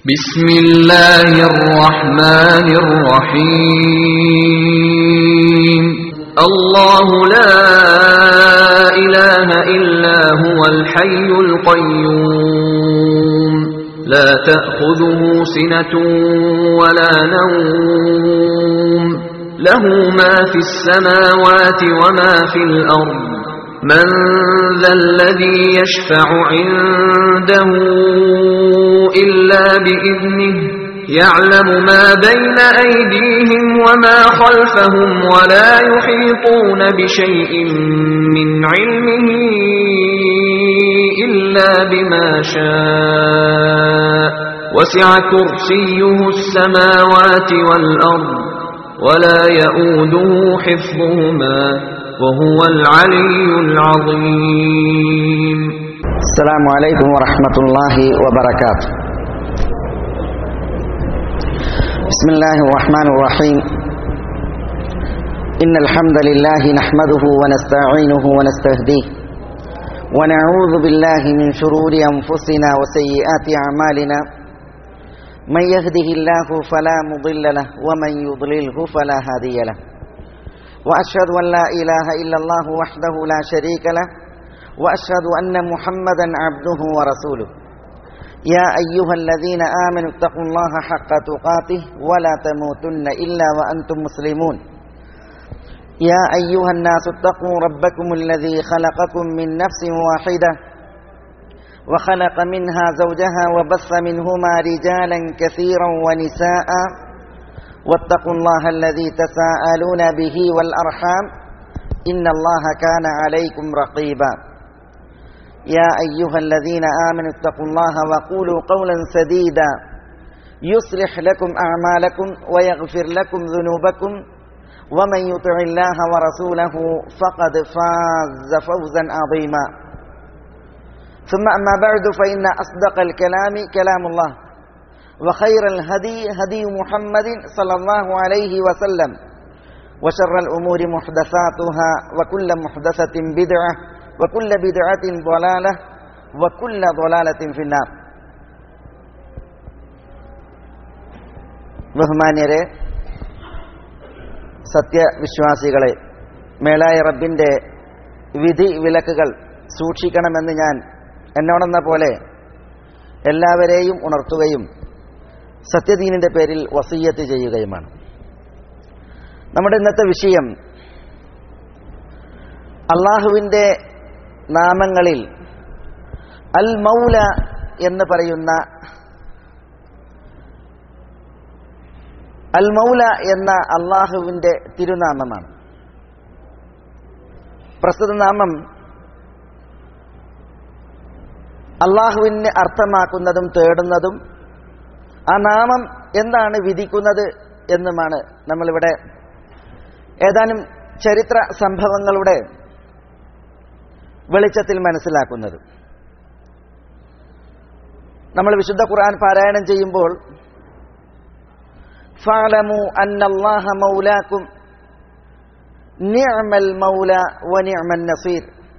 بسم الله الرحمن الرحيم الله لا إله إلا هو الحي القيوم لا تأخذه سنة ولا نوم له ما في السماوات وما في الأرض من ذا الذي يشفع عنده إلا بإذنه يعلم ما بين أيديهم وما خلفهم ولا يحيطون بشيء من علمه إلا بما شاء وسع كرسيه السماوات والأرض ولا يؤوده حفظهما وهو العلي العظيم السلام عليكم ورحمة الله وبركاته بسم الله الرحمن الرحيم إن الحمد لله نحمده ونستعينه ونستهديه ونعوذ بالله من شرور أنفسنا وسيئات أعمالنا من يهده الله فلا مضل له ومن يضلله فلا هادي له وأشهد أن لا إله إلا الله وحده لا شريك له واشهد ان محمدا عبده ورسوله يا ايها الذين امنوا اتقوا الله حق تقاته ولا تموتن الا وانتم مسلمون يا ايها الناس اتقوا ربكم الذي خلقكم من نفس واحده وخلق منها زوجها وبث منهما رجالا كثيرا ونساء واتقوا الله الذي تساءلون به والارحام ان الله كان عليكم رقيبا يا أيها الذين آمنوا اتقوا الله وقولوا قولا سديدا يصلح لكم أعمالكم ويغفر لكم ذنوبكم ومن يطع الله ورسوله فقد فاز فوزا عظيما ثم أما بعد فإن أصدق الكلام كلام الله وخير الهدي هدي محمد صلى الله عليه وسلم وشر الأمور محدثاتها وكل محدثة بدعة وكل بدعة ضلالة وكل ضلالة في النار ബഹുമാന്യരെ സത്യവിശ്വാസികളെ മേലായ റബ്ബിൻ്റെ വിധി വിലക്കുകൾ സൂക്ഷിക്കണമെന്ന് ഞാൻ എന്നോടെന്ന പോലെ എല്ലാവരെയും ഉണർത്തുകയും സത്യദീനിൻ്റെ പേരിൽ വസീയത്ത് ചെയ്യുകയുമാണ് നമ്മുടെ ഇന്നത്തെ വിഷയം അള്ളാഹുവിൻ്റെ നാമങ്ങളിൽ അൽ മൗല എന്ന് പറയുന്ന അൽ മൗല എന്ന അള്ളാഹുവിൻ്റെ തിരുനാമമാണ് പ്രസ്തുത നാമം അള്ളാഹുവിന് അർത്ഥമാക്കുന്നതും തേടുന്നതും ആ നാമം എന്താണ് വിധിക്കുന്നത് എന്നുമാണ് നമ്മളിവിടെ ഏതാനും ചരിത്ര സംഭവങ്ങളുടെ വെളിച്ചത്തിൽ മനസ്സിലാക്കുന്നത് നമ്മൾ വിശുദ്ധ ഖുർആൻ പാരായണം ചെയ്യുമ്പോൾ ഫഅലമു അന്നല്ലാഹ മൗലാക്കും നിഅമൽ മൗല വ നിഅമൻ നസീർ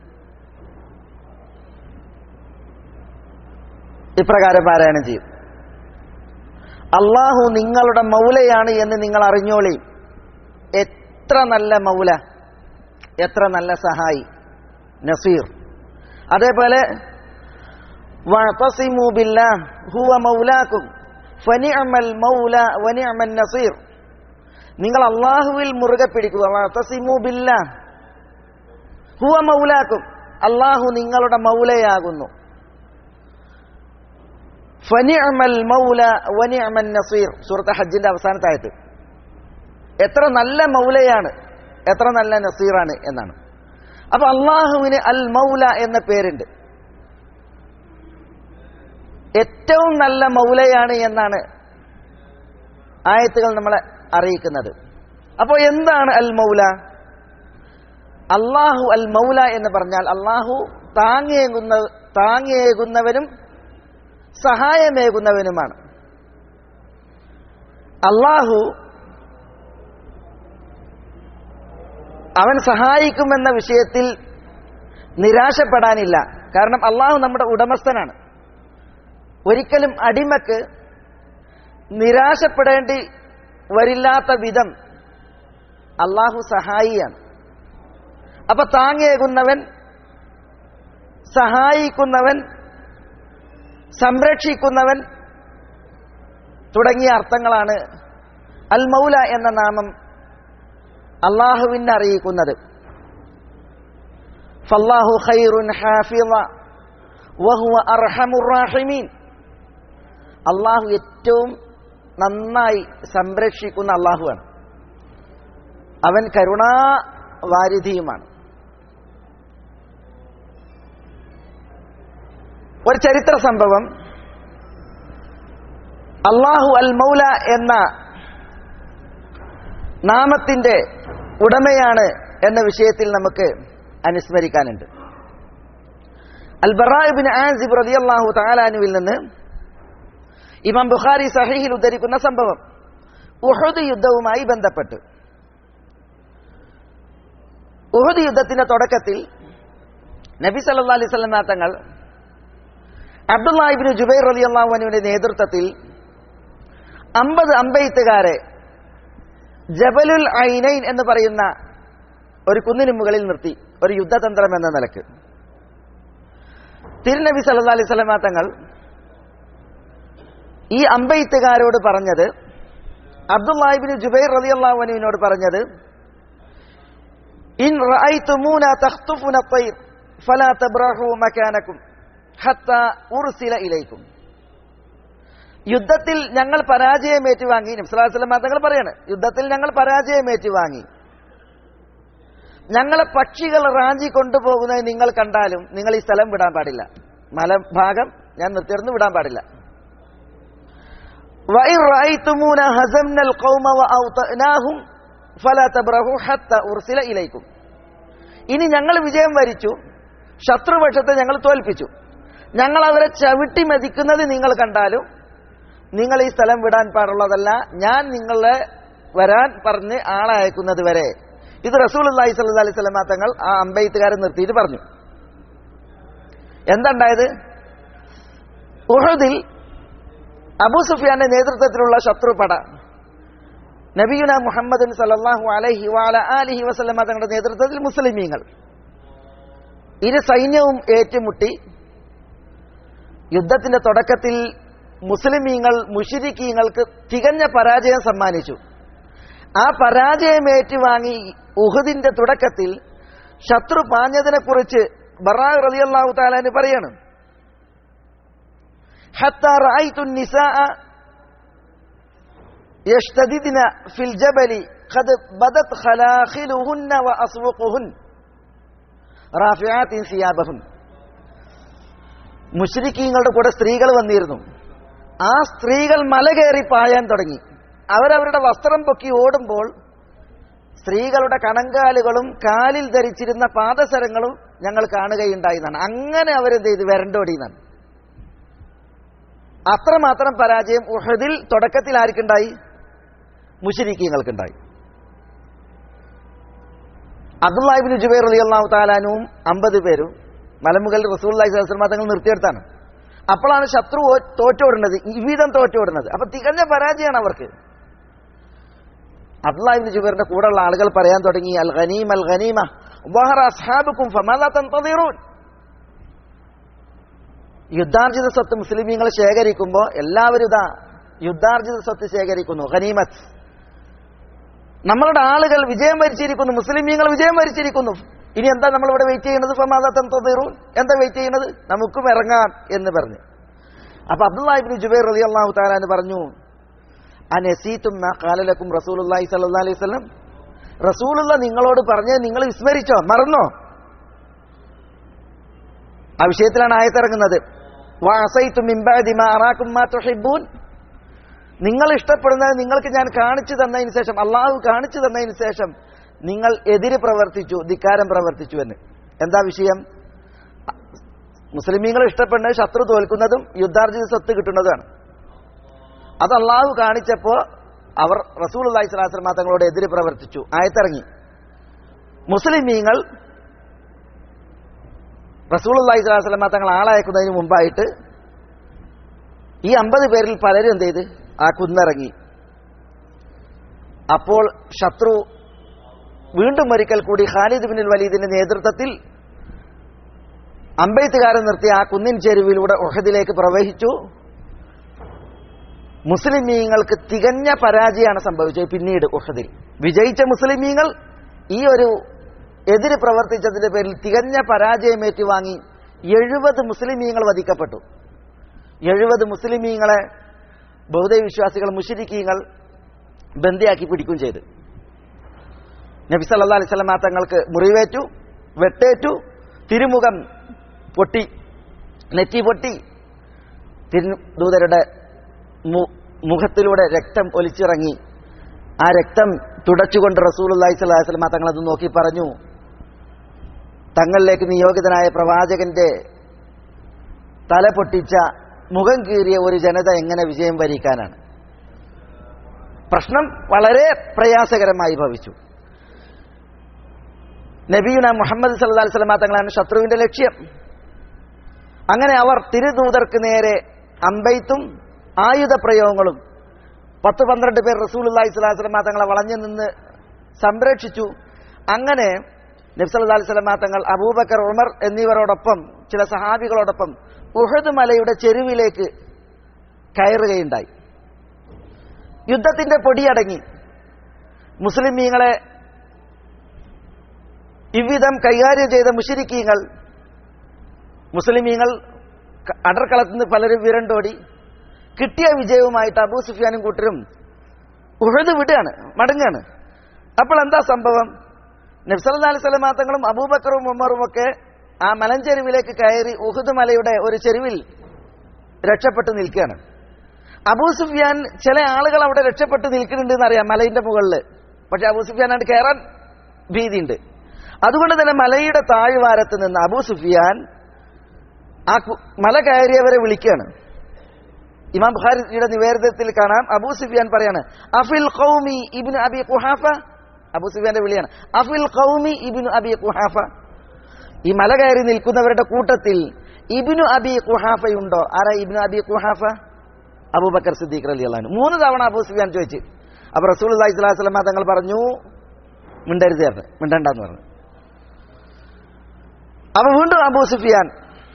ഇപ്രകാരം പാരായണം ചെയ്യും അള്ളാഹു നിങ്ങളുടെ മൗലയാണ് എന്ന് നിങ്ങൾ അറിഞ്ഞോളി എത്ര നല്ല മൗല എത്ര നല്ല സഹായി നസീർ അതേപോലെ ഹുവ മൗലാക്കും ഫനിഅമൽ മൗല വനിഅമൻ നസീർ നിങ്ങൾ അള്ളാഹുവിൽ മുറുകെ പിടിക്കുക ബില്ല ഹുവ മൗലാക്കും അള്ളാഹു നിങ്ങളുടെ മൗലയാകുന്നു ഫനിഅമൽ മൗല വനിഅമൻ നസീർ സൂറത്ത് ഹജ്ജിന്റെ അവസാനത്തായത് എത്ര നല്ല മൗലയാണ് എത്ര നല്ല നസീറാണ് എന്നാണ് അപ്പൊ അള്ളാഹുവിന് അൽ മൗല എന്ന പേരുണ്ട് ഏറ്റവും നല്ല മൗലയാണ് എന്നാണ് ആയത്തുകൾ നമ്മളെ അറിയിക്കുന്നത് അപ്പോൾ എന്താണ് അൽ മൗല അള്ളാഹു അൽ മൗല എന്ന് പറഞ്ഞാൽ അള്ളാഹു താങ്ങേകുന്ന താങ്ങേകുന്നവനും സഹായമേകുന്നവനുമാണ് അള്ളാഹു അവൻ സഹായിക്കുമെന്ന വിഷയത്തിൽ നിരാശപ്പെടാനില്ല കാരണം അള്ളാഹു നമ്മുടെ ഉടമസ്ഥനാണ് ഒരിക്കലും അടിമക്ക് നിരാശപ്പെടേണ്ടി വരില്ലാത്ത വിധം അള്ളാഹു സഹായിയാണ് അപ്പൊ താങ്ങേകുന്നവൻ സഹായിക്കുന്നവൻ സംരക്ഷിക്കുന്നവൻ തുടങ്ങിയ അർത്ഥങ്ങളാണ് അൽ മൗല എന്ന നാമം അള്ളാഹുവിനെ അറിയിക്കുന്നത് ഫല്ലാഹു ഖൈറുൻ ഹാഫിള വഹുവ അർഹമുർ റാഹിമീൻ അള്ളാഹു ഏറ്റവും നന്നായി സംരക്ഷിക്കുന്ന അള്ളാഹുവാണ് അവൻ കരുണാവാരിധിയുമാണ് ഒരു ചരിത്ര സംഭവം അള്ളാഹു അൽ മൗല എന്ന നാമത്തിന്റെ ഉടമയാണ് എന്ന വിഷയത്തിൽ നമുക്ക് അനുസ്മരിക്കാനുണ്ട് അൽ ബറാബിൻ ആസിബ് റളിയല്ലാഹു തആലാനുവിൽ നിന്ന് ഇമാം ബുഖാരി സഹീഹിൽ ഉദ്ധരിക്കുന്ന സംഭവം ഉഹദ് യുദ്ധവുമായി ബന്ധപ്പെട്ട് ഉഹദ് യുദ്ധത്തിന്റെ തുടക്കത്തിൽ നബി സല്ലല്ലാഹു അലൈഹി വസല്ലം തങ്ങൾ അബ്ദുല്ലാഹിബിന് ജുബൈർ റളിയല്ലാഹു അൻഹുവിന്റെ നേതൃത്വത്തിൽ അമ്പത് അമ്പെയ്ത്തുകാരെ ജബലുൽ ഐനൈൻ എന്ന് പറയുന്ന ഒരു കുന്നിന് മുകളിൽ നിർത്തി ഒരു യുദ്ധതന്ത്രം എന്ന നിലക്ക് തിരുനബി സല്ലാ അലൈഹി സ്വലമ തങ്ങൾ ഈ അമ്പെയ്ത്തുകാരോട് പറഞ്ഞത് അബ്ദുല്ലാഹിബിന് ജുബൈർ റളിയല്ലാഹു അൻഹുവിനോട് പറഞ്ഞത് ഇൻ റഅയ്തുമൂന തഖ്തുഫുന തൈർ ഫലാ തബ്റഹു മകാനകും ഹത്ത ഉർസില ഇലൈക്കും യുദ്ധത്തിൽ ഞങ്ങൾ പരാജയം ഏറ്റുവാങ്ങി നബ്സലാസ്ലം തങ്ങൾ പറയാണ് യുദ്ധത്തിൽ ഞങ്ങൾ പരാജയം ഏറ്റുവാങ്ങി ഞങ്ങളെ പക്ഷികൾ റാഞ്ചി കൊണ്ടുപോകുന്നത് നിങ്ങൾ കണ്ടാലും നിങ്ങൾ ഈ സ്ഥലം വിടാൻ പാടില്ല മലഭാഗം ഞാൻ നിർത്തിയിടന്ന് വിടാൻ പാടില്ല وإن رأيتمونا هزمنا القوم وأوطأناهم فلا تبرحوا حتى أرسل إليكم ഇനി ഞങ്ങൾ വിജയം വരിച്ചു ശത്രുപക്ഷത്തെ ഞങ്ങൾ തോൽപ്പിച്ചു ഞങ്ങൾ അവരെ ചവിട്ടി മതിക്കുന്നത് നിങ്ങൾ കണ്ടാലും നിങ്ങൾ ഈ സ്ഥലം വിടാൻ പാടുള്ളതല്ല ഞാൻ നിങ്ങളെ വരാൻ പറഞ്ഞ് ആളെ അയക്കുന്നത് വരെ ഇത് റസൂൽ അള്ളാഹി സല്ലു അലൈഹി സ്വലമ തങ്ങൾ ആ അമ്പെയ്ത്തുകാരെ നിർത്തിയിട്ട് പറഞ്ഞു എന്തുണ്ടായത് ഉഹദിൽ അബൂ സുഫിയാന്റെ നേതൃത്വത്തിലുള്ള ശത്രുപട നബിയുന മുഹമ്മദ് സല്ലാഹു അലഹി വാല അലിഹി വസല്ലമ തങ്ങളുടെ നേതൃത്വത്തിൽ മുസ്ലിമീങ്ങൾ ഇരു സൈന്യവും ഏറ്റുമുട്ടി യുദ്ധത്തിന്റെ തുടക്കത്തിൽ മുസ്ലിമീങ്ങൾ മുഷിരിക്കീങ്ങൾക്ക് തികഞ്ഞ പരാജയം സമ്മാനിച്ചു ആ പരാജയം ഏറ്റുവാങ്ങി ഉഹദിന്റെ തുടക്കത്തിൽ ശത്രു പാഞ്ഞതിനെ കുറിച്ച് ബറാ റളിയല്ലാഹു താലാന് പറയാണ് حتى رأيت النساء يشتددن في الجبل قد بدت خلاخلهن وأصوقهن رافعات ثيابهن മുഷ്രിക്കീങ്ങളുടെ കൂടെ സ്ത്രീകൾ വന്നിരുന്നു ആ സ്ത്രീകൾ മല കയറി പായാൻ തുടങ്ങി അവരവരുടെ വസ്ത്രം പൊക്കി ഓടുമ്പോൾ സ്ത്രീകളുടെ കണങ്കാലുകളും കാലിൽ ധരിച്ചിരുന്ന പാദസരങ്ങളും ഞങ്ങൾ കാണുകയുണ്ടായിരുന്നാണ് അങ്ങനെ അവരെന്ത് ചെയ്ത് വരണ്ടോടിയെന്നാണ് അത്രമാത്രം പരാജയം ഉഹദിൽ തുടക്കത്തിൽ ആർക്കുണ്ടായി മുഷരിക്കീങ്ങൾക്കുണ്ടായി അബ്ദുല്ലാഹിബിൻ ജുബൈർ അലി അള്ളാഹു താലാനുവും അമ്പത് പേരും മലമുകൾ റസൂല്ലാഹി സഹസ്രമാ തങ്ങൾ നിർത്തിയെടുത്താണ് അപ്പോഴാണ് ശത്രു തോറ്റോടുന്നത് ഇവിധം തോറ്റോടുന്നത് അപ്പൊ തികഞ്ഞ പരാജയമാണ് അവർക്ക് അബ്ദുല്ലാഹിബിൻ ജുബൈറിന്റെ കൂടെയുള്ള ആളുകൾ പറയാൻ തുടങ്ങി അൽ ഖനീം അൽ ഖനീമ വഹറ അസ്ഹാബുക്കും ഫമാലാ തന്തദിറൂൻ യുദ്ധാർജിത സ്വത്ത് മുസ്ലിമീങ്ങൾ ശേഖരിക്കുമ്പോൾ എല്ലാവരും ഇതാ യുദ്ധാർജിത സ്വത്ത് ശേഖരിക്കുന്നു ഖനീമത്ത് നമ്മളുടെ ആളുകൾ വിജയം വരിച്ചിരിക്കുന്നു മുസ്ലിമീങ്ങൾ വിജയം വരിച്ചിരിക്കുന്നു ഇനി എന്താ നമ്മൾ ഇവിടെ വെയിറ്റ് ചെയ്യുന്നത് ഫമാദത്തൻ തൊതീറൂൻ എന്താ വെയിറ്റ് ചെയ്യുന്നത് നമുക്കും ഇറങ്ങാം എന്ന് പറഞ്ഞു അപ്പൊ അബ്ദുല്ലാഹിബിൻ ജുബൈർ റലി അള്ളാഹു താലാന്ന് പറഞ്ഞു അനസീത്തും കാലലക്കും റസൂലുല്ലാഹി സല്ലാ അലൈഹി സ്വലം റസൂലുള്ള നിങ്ങളോട് പറഞ്ഞത് നിങ്ങൾ വിസ്മരിച്ചോ മറന്നോ ആ വിഷയത്തിലാണ് ആയത്തിറങ്ങുന്നത് നിങ്ങൾ ഇഷ്ടപ്പെടുന്നത് നിങ്ങൾക്ക് ഞാൻ കാണിച്ചു തന്നതിന് ശേഷം അള്ളാഹു കാണിച്ചു തന്നതിന് ശേഷം നിങ്ങൾ എതിര് പ്രവർത്തിച്ചു ധിക്കാരം പ്രവർത്തിച്ചു എന്ന് എന്താ വിഷയം മുസ്ലിമീങ്ങൾ ഇഷ്ടപ്പെടുന്നത് ശത്രു തോൽക്കുന്നതും യുദ്ധാർജിത സ്വത്ത് കിട്ടുന്നതുമാണ് അത് അള്ളാഹു കാണിച്ചപ്പോ അവർ റസൂൽ അള്ളാഹി സ്വലാസ്ലമ തങ്ങളോട് എതിര് പ്രവർത്തിച്ചു ആയത്തിറങ്ങി മുസ്ലിമീങ്ങൾ റസൂൽ അള്ളാഹി സ്വലാസ്ലമ തങ്ങൾ ആളയക്കുന്നതിന് മുമ്പായിട്ട് ഈ അമ്പത് പേരിൽ പലരും എന്ത് ചെയ്ത് ആ കുന്നിറങ്ങി അപ്പോൾ ശത്രു വീണ്ടും ഒരിക്കൽ കൂടി ഖാലിദ് ബിൻ വലീദിന്റെ നേതൃത്വത്തിൽ അമ്പെയ്ത്തുകാരൻ നിർത്തി ആ കുന്നിൻ ചെരുവിലൂടെ ഒഹദിലേക്ക് പ്രവഹിച്ചു മുസ്ലിമീങ്ങൾക്ക് തികഞ്ഞ പരാജയമാണ് സംഭവിച്ചത് പിന്നീട് ഉഹദിൽ വിജയിച്ച മുസ്ലിമീങ്ങൾ ഈ ഒരു എതിര് പ്രവർത്തിച്ചതിന്റെ പേരിൽ തികഞ്ഞ പരാജയം ഏറ്റുവാങ്ങി എഴുപത് മുസ്ലിമീങ്ങൾ വധിക്കപ്പെട്ടു എഴുപത് മുസ്ലിമീങ്ങളെ ബൗദ്ധ വിശ്വാസികൾ മുഷിരിക്കീങ്ങൾ ബന്ദിയാക്കി പിടിക്കുകയും ചെയ്തു നബി സല്ലാ അലൈഹി സ്വലമാ തങ്ങൾക്ക് മുറിവേറ്റു വെട്ടേറ്റു തിരുമുഖം പൊട്ടി നെറ്റി പൊട്ടി തിരുദൂതരുടെ മുഖത്തിലൂടെ രക്തം ഒലിച്ചിറങ്ങി ആ രക്തം തുടച്ചുകൊണ്ട് റസൂൽ അള്ളഹി സ്വലാഹി സ്വലമ തങ്ങളത് നോക്കി പറഞ്ഞു തങ്ങളിലേക്ക് നിയോഗിതനായ പ്രവാചകന്റെ തല പൊട്ടിച്ച മുഖം കീറിയ ഒരു ജനത എങ്ങനെ വിജയം വരിക്കാനാണ് പ്രശ്നം വളരെ പ്രയാസകരമായി ഭവിച്ചു നബീന മുഹമ്മദ് സല്ലാ സ്വലമ തങ്ങളാണ് ശത്രുവിന്റെ ലക്ഷ്യം അങ്ങനെ അവർ തിരുദൂതർക്ക് നേരെ അമ്പെയ്ത്തും ആയുധ പ്രയോഗങ്ങളും പത്ത് പന്ത്രണ്ട് പേർ റസൂൽ അള്ളഹി സ്വലാസ്ലമ തങ്ങളെ വളഞ്ഞു നിന്ന് സംരക്ഷിച്ചു അങ്ങനെ നബ്സല്ലാ സ്വലമ തങ്ങൾ അബൂബക്കർ ഉമർ എന്നിവരോടൊപ്പം ചില സഹാബികളോടൊപ്പം ഉഹദ് മലയുടെ ചെരുവിലേക്ക് കയറുകയുണ്ടായി യുദ്ധത്തിന്റെ പൊടിയടങ്ങി മുസ്ലിമീങ്ങളെ ഇவ்விധം കൈകാര്യം ചെയ്ത മുഷിരിക്കീങ്ങൾ മുസ്ലിമീങ്ങൾ അടർക്കളത്തിൽ നിന്ന് പലരും വിരണ്ടോടി കിട്ടിയ വിജയവുമായിട്ട് അബൂ സുഫിയാനും കൂട്ടരും ഉഹദ് വിടുകയാണ് മടങ്ങാണ് അപ്പോൾ എന്താ സംഭവം നബ്സല്ലാ അലൈഹി സ്വലമാ തങ്ങളും അബൂബക്കറും ഉമ്മറും ഒക്കെ ആ മലഞ്ചെരുവിലേക്ക് കയറി ഉഹദ് മലയുടെ ഒരു ചെരുവിൽ രക്ഷപ്പെട്ടു നിൽക്കുകയാണ് അബൂ സുഫിയാൻ ചില ആളുകൾ അവിടെ രക്ഷപ്പെട്ട് നിൽക്കുന്നുണ്ട് എന്നറിയാം മലയിന്റെ മുകളിൽ പക്ഷെ അബൂ സുഫിയാൻ അവിടെ കയറാൻ ഭീതിയുണ്ട് അതുകൊണ്ട് തന്നെ മലയുടെ താഴ്വാരത്ത് നിന്ന് അബൂ സുഫിയാൻ ആ മല കയറിയവരെ വിളിക്കുകയാണ് ഇമാം ബുഖാരിയുടെ നിവേദനത്തിൽ കാണാം അബൂ സുഫിയാൻ പറയാണ് അഫിൽ ഖൗമി ഇബ്നു അബി ഖുഹാഫ അബൂ സുഫിയാന്റെ വിളിയാണ് അഫിൽ ഖൗമി ഇബ്നു അബി ഖുഹാഫ ഈ മല കയറി നിൽക്കുന്നവരുടെ കൂട്ടത്തിൽ ഇബ്നു അബി ഖുഹാഫയുണ്ടോ ആരാ ഇബ്നു അബി ഖുഹാഫ അബൂബക്കർ സിദ്ദീഖ് അലി അള്ളഹാൻ മൂന്ന് തവണ അബൂ സുഫിയാൻ ചോദിച്ചു അപ്പൊ റസൂൽ അള്ളഹി സ്വലാഹു വസ്ലമ തങ്ങൾ പറഞ്ഞു മിണ്ടരുത് പറഞ്ഞു മിണ്ടണ്ടെന്ന് പറഞ്ഞു അപ്പൊ വീണ്ടും അബൂ സുഫിയാൻ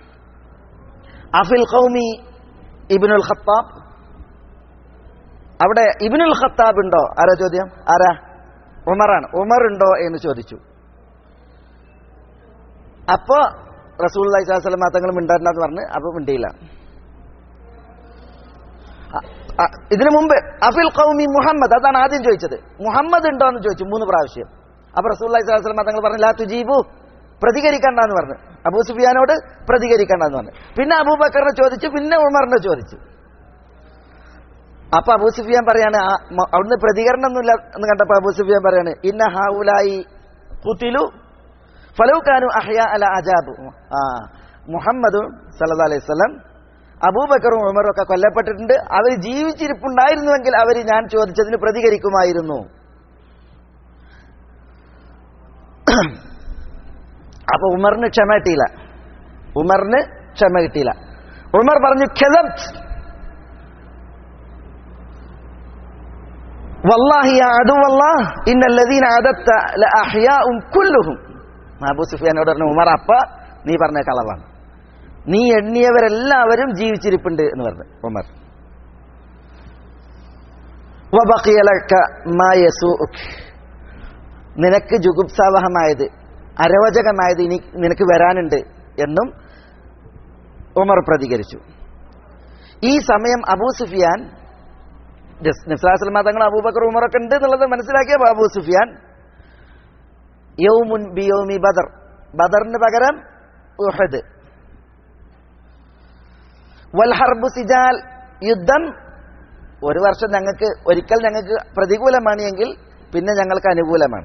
അഫിൽ ഖൗമി ഇബിനുൽ ഖത്താബ് അവിടെ ഇബിനുൽ ഖത്താബ് ഉണ്ടോ ആരാ ചോദ്യം ആരാ ഉമറാണ് ഉമർ ഉണ്ടോ എന്ന് ചോദിച്ചു അപ്പോ റസൂൽ അലൈഹിസ്ലാം തങ്ങൾ മിണ്ടണ്ടെന്ന് പറഞ്ഞ് അപ്പൊ മിണ്ടിയില്ല ഇതിനു മുമ്പ് അഫിൽ ഖൗമി മുഹമ്മദ് അതാണ് ആദ്യം ചോദിച്ചത് മുഹമ്മദ് ഉണ്ടോ എന്ന് ചോദിച്ചു മൂന്ന് പ്രാവശ്യം അപ്പൊ റസൂൽ അലൈഹിസ്ലാം തങ്ങൾ പറഞ്ഞു ലാ തുജീബു പ്രതികരിക്കണ്ടെന്ന് പറഞ്ഞു അബൂ സുഫിയാനോട് പ്രതികരിക്കണ്ടെന്ന് പറഞ്ഞു പിന്നെ അബൂബക്കറിനെ ചോദിച്ചു പിന്നെ ഉമറിനെ ചോദിച്ചു അപ്പൊ അബൂ സുഫിയാൻ പറയാണ് അവിടുന്ന് പ്രതികരണമൊന്നുമില്ല എന്ന് കണ്ടപ്പോ അബൂ സുഫിയാൻ പറയാണ് ഇന്ന ഹാവുലായി കുത്തിലു ഫലൂക്കാനു അഹ്യ അല അജാബ് ആ മുഹമ്മദ് സല്ലാ അലൈഹി സ്വലം അബൂബക്കറും ഉമറും ഒക്കെ കൊല്ലപ്പെട്ടിട്ടുണ്ട് അവർ ജീവിച്ചിരിപ്പുണ്ടായിരുന്നുവെങ്കിൽ അവർ ഞാൻ ചോദിച്ചതിന് പ്രതികരിക്കുമായിരുന്നു അപ്പൊ ഉമറിന് ക്ഷമ കിട്ടിയില്ല ഉമറിന് ക്ഷമ കിട്ടിയില്ല ഉമർ പറഞ്ഞു ഖെലം വല്ലാഹി അതുവല്ലാ ഇന്നല്ലദീന അദത്ത ലഅഹ്യാഉം കുല്ലുഹും അബൂ സുഫിയാനോട് പറഞ്ഞു ഉമർ അപ്പ നീ പറഞ്ഞ കളവാണ് നീ എണ്ണിയവരെല്ലാവരും ജീവിച്ചിരിപ്പുണ്ട് എന്ന് പറഞ്ഞു ഉമർ വബഖിയലക മാ യസൂഉക് നിനക്ക് ജുഗുപ്സാവഹമായത് അരവചകമായത് ഇനി നിനക്ക് വരാനുണ്ട് എന്നും ഉമർ പ്രതികരിച്ചു ഈ സമയം അബൂ സുഫിയാൻ നിസ്ലാസ്ലമ തങ്ങൾ അബൂബക്കർ ഉമറൊക്കെ ഉണ്ട് എന്നുള്ളത് മനസ്സിലാക്കിയ അബൂ സുഫിയാൻ യൗമുൻ ബിയോമി ബദർ ബദറിന് പകരം ഉഹദ് വൽഹർബു സിജാൽ യുദ്ധം ഒരു വർഷം ഞങ്ങൾക്ക് ഒരിക്കൽ ഞങ്ങൾക്ക് പ്രതികൂലമാണ് എങ്കിൽ പിന്നെ ഞങ്ങൾക്ക് അനുകൂലമാണ്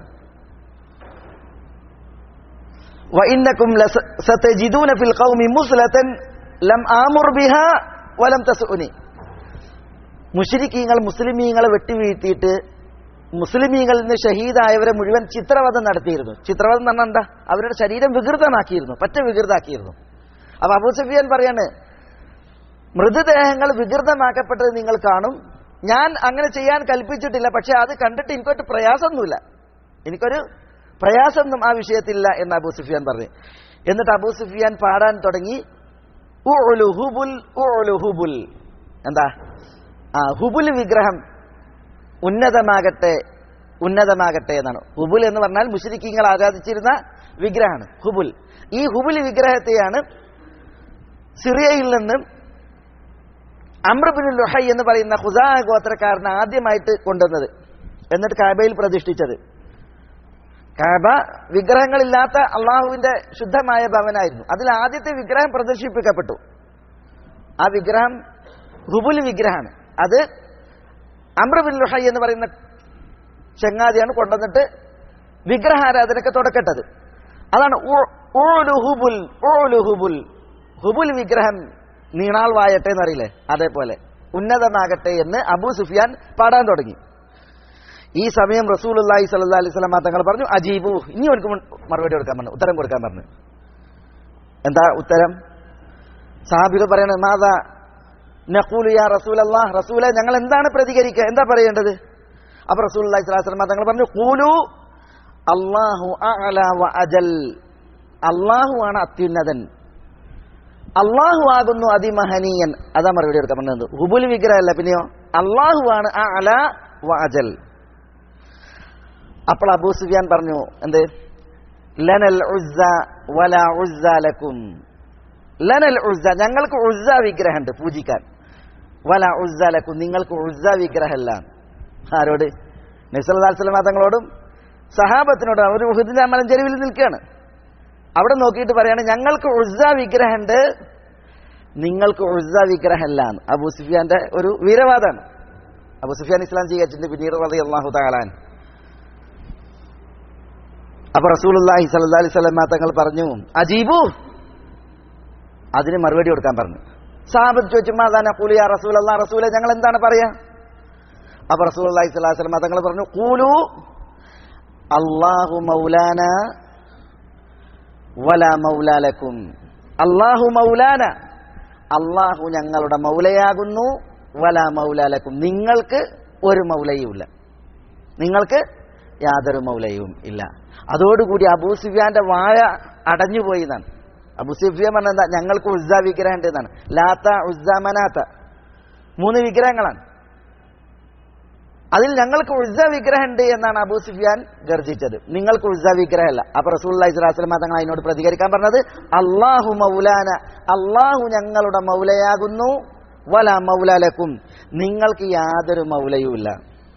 وإنكم ستجدون في القوم مسلة لم آمر بها ولم تسؤني മുഷരിക്കീങ്ങൾ മുസ്ലിമീങ്ങളെ വെട്ടിവീഴ്ത്തിയിട്ട് മുസ്ലിമീങ്ങളിൽ നിന്ന് ഷഹീദായവരെ മുഴുവൻ ചിത്രവധം നടത്തിയിരുന്നു ചിത്രവധം എന്ന് പറഞ്ഞാൽ എന്താ അവരുടെ ശരീരം വികൃതമാക്കിയിരുന്നു പറ്റ വികൃതാക്കിയിരുന്നു അപ്പൊ അബൂ സുഫിയാൻ പറയാണ് മൃതദേഹങ്ങൾ വികൃതമാക്കപ്പെട്ടത് നിങ്ങൾ കാണും ഞാൻ അങ്ങനെ ചെയ്യാൻ കൽപ്പിച്ചിട്ടില്ല പക്ഷെ അത് കണ്ടിട്ട് എനിക്കൊരു പ്രയാസമൊന്നുമില്ല എനിക്കൊരു പ്രയാസമൊന്നും ആ വിഷയത്തിലില്ല എന്ന് അബൂ സുഫിയാൻ പറഞ്ഞു എന്നിട്ട് അബൂ സുഫിയാൻ പാടാൻ തുടങ്ങി ഉഉലു ഹുബുൽ ഉഉലു ഹുബുൽ എന്താ ആ ഹുബുൽ വിഗ്രഹം ഉന്നതമാകട്ടെ ഉന്നതമാകട്ടെ എന്നാണ് ഹുബുൽ എന്ന് പറഞ്ഞാൽ മുഷരിക്കീങ്ങൾ ആരാധിച്ചിരുന്ന വിഗ്രഹമാണ് ഹുബുൽ ഈ ഹുബുൽ വിഗ്രഹത്തെയാണ് സിറിയയിൽ നിന്നും അമ്രബിൻ ലുഹൈ എന്ന് പറയുന്ന ഹുസാ ഗോത്രക്കാരനെ ആദ്യമായിട്ട് കൊണ്ടുവന്നത് എന്നിട്ട് കാബയിൽ പ്രതിഷ്ഠിച്ചത് കാബ വിഗ്രഹങ്ങളില്ലാത്ത അള്ളാഹുവിന്റെ ശുദ്ധമായ ഭവനായിരുന്നു അതിൽ ആദ്യത്തെ വിഗ്രഹം പ്രദർശിപ്പിക്കപ്പെട്ടു ആ വിഗ്രഹം ഹുബുൽ വിഗ്രഹമാണ് അത് അമ്രബിൻ ലുഹൈ എന്ന് പറയുന്ന ചങ്ങാതിയാണ് കൊണ്ടുവന്നിട്ട് വിഗ്രഹാരാധനയ്ക്ക് തുടക്കട്ടത് അതാണ് ഉ- ഉഉലു ഹുബുൽ ഉഉലു ഹുബുൽ ഹുബുൽ വിഗ്രഹം നീണാൾ വായട്ടെ എന്നറിയില്ലേ അതേപോലെ ഉന്നതമാകട്ടെ എന്ന് അബൂ സുഫിയാൻ പാടാൻ തുടങ്ങി ഈ സമയം റസൂലുള്ളാഹി സ്വല്ലല്ലാഹി അലൈഹി വസല്ലം തങ്ങൾ പറഞ്ഞു അജീബു ഇനി അവർക്ക് മറുപടി കൊടുക്കാൻ പറഞ്ഞു ഉത്തരം കൊടുക്കാൻ പറഞ്ഞു എന്താ ഉത്തരം സാഹാബികൾ പറയണത് മാതാ നഖൂലു യാ റസൂലല്ലാഹ് റസൂലെ ഞങ്ങൾ എന്താണ് പ്രതികരിക്കുക എന്താ പറയേണ്ടത് അപ്പൊ റസൂലുള്ളാഹി സ്വല്ലല്ലാഹി അലൈഹി വസല്ലം തങ്ങൾ പറഞ്ഞു ഖൂലു അല്ലാഹു അഅല വ അജൽ അല്ലാഹു ആണ് അത്യുന്നതൻ അള്ളാഹു ആകുന്നു അതിമഹനീയൻ അതാ മറുപടി എടുക്കാൻ പറഞ്ഞത് ഹുബുൽ വിഗ്രഹമല്ല പിന്നെയോ അള്ളാഹു ആണ് ആ അല വ അജൽ അപ്പോൾ അബൂ സുഫിയാൻ പറഞ്ഞു എന്ത് ലനൽ ഉസ്സ വല ഉസ്സ ലക്കും ലനൽ ഉസ്സ ഞങ്ങൾക്ക് ഉസ്സ വിഗ്രഹമുണ്ട് പൂജിക്കാൻ വല ഉസ്സ ലക്കും നിങ്ങൾക്ക് ഉസ്സ വിഗ്രഹമല്ല ആരോട് നബ്സല്ലാസ്ലം തങ്ങളോടും സഹാബത്തിനോടും അവർ ഉഹുദിന്റെ മലഞ്ചെരുവിൽ നിൽക്കുകയാണ് അവിടെ നോക്കിയിട്ട് പറയാണ് ഞങ്ങൾക്ക് ഉസ്സ വിഗ്രഹമുണ്ട് നിങ്ങൾക്ക് ഉസ്സ വിഗ്രഹമല്ല എന്ന് അബൂ സുഫിയാന്റെ ഒരു വീരവാദമാണ് അബൂ സുഫിയാൻ ഇസ്ലാം സ്വീകരിച്ചിട്ട് പിന്നീട് റതി അള്ളാഹു താലാൻ അപ്പൊ റസൂലുള്ളാഹി സ്വല്ലല്ലാഹി അലൈഹി വസല്ലം തങ്ങൾ പറഞ്ഞു അജീബു അതിന് മറുപടി കൊടുക്കാൻ പറഞ്ഞു സാഹബത്ത് ചോദിച്ചു മാതാന കൂലിയ റസൂൽ അള്ളാഹ് റസൂലെ ഞങ്ങൾ എന്താണ് പറയാ അപ്പൊ റസൂലുള്ളാഹി സ്വല്ലല്ലാഹി അലൈഹി വസല്ലം തങ്ങൾ പറഞ്ഞു കൂലു അള്ളാഹു മൗലാന വല മൗലാലക്കും അള്ളാഹു മൗലാന അള്ളാഹു ഞങ്ങളുടെ മൗലയാകുന്നു വല മൗലാലക്കും നിങ്ങൾക്ക് ഒരു മൗലയുമില്ല നിങ്ങൾക്ക് യാതൊരു മൗലയും ഇല്ല അതോടുകൂടി അബൂ സുഫിയാന്റെ വായ അടഞ്ഞുപോയി എന്നാണ് അബൂ സുഫിയാൻ പറഞ്ഞ എന്താ ഞങ്ങൾക്ക് ഉസ്സ വിഗ്രഹം ഉണ്ട് എന്നാണ് ലാത്ത ഉസ്സ മനാത്ത മൂന്ന് വിഗ്രഹങ്ങളാണ് അതിൽ ഞങ്ങൾക്ക് ഉഴ്സ വിഗ്രഹമുണ്ട് എന്നാണ് അബൂ സുഫിയാൻ ഗർജിച്ചത് നിങ്ങൾക്ക് ഉഴ്സ വിഗ്രഹമല്ല അപ്പൊ റസൂല്ലി സ്വലാസ്ലമ തങ്ങൾ അതിനോട് പ്രതികരിക്കാൻ പറഞ്ഞത് അള്ളാഹു മൗലാന അള്ളാഹു ഞങ്ങളുടെ മൗലയാകുന്നു വല മൗലലക്കും നിങ്ങൾക്ക് യാതൊരു മൗലയുമില്ല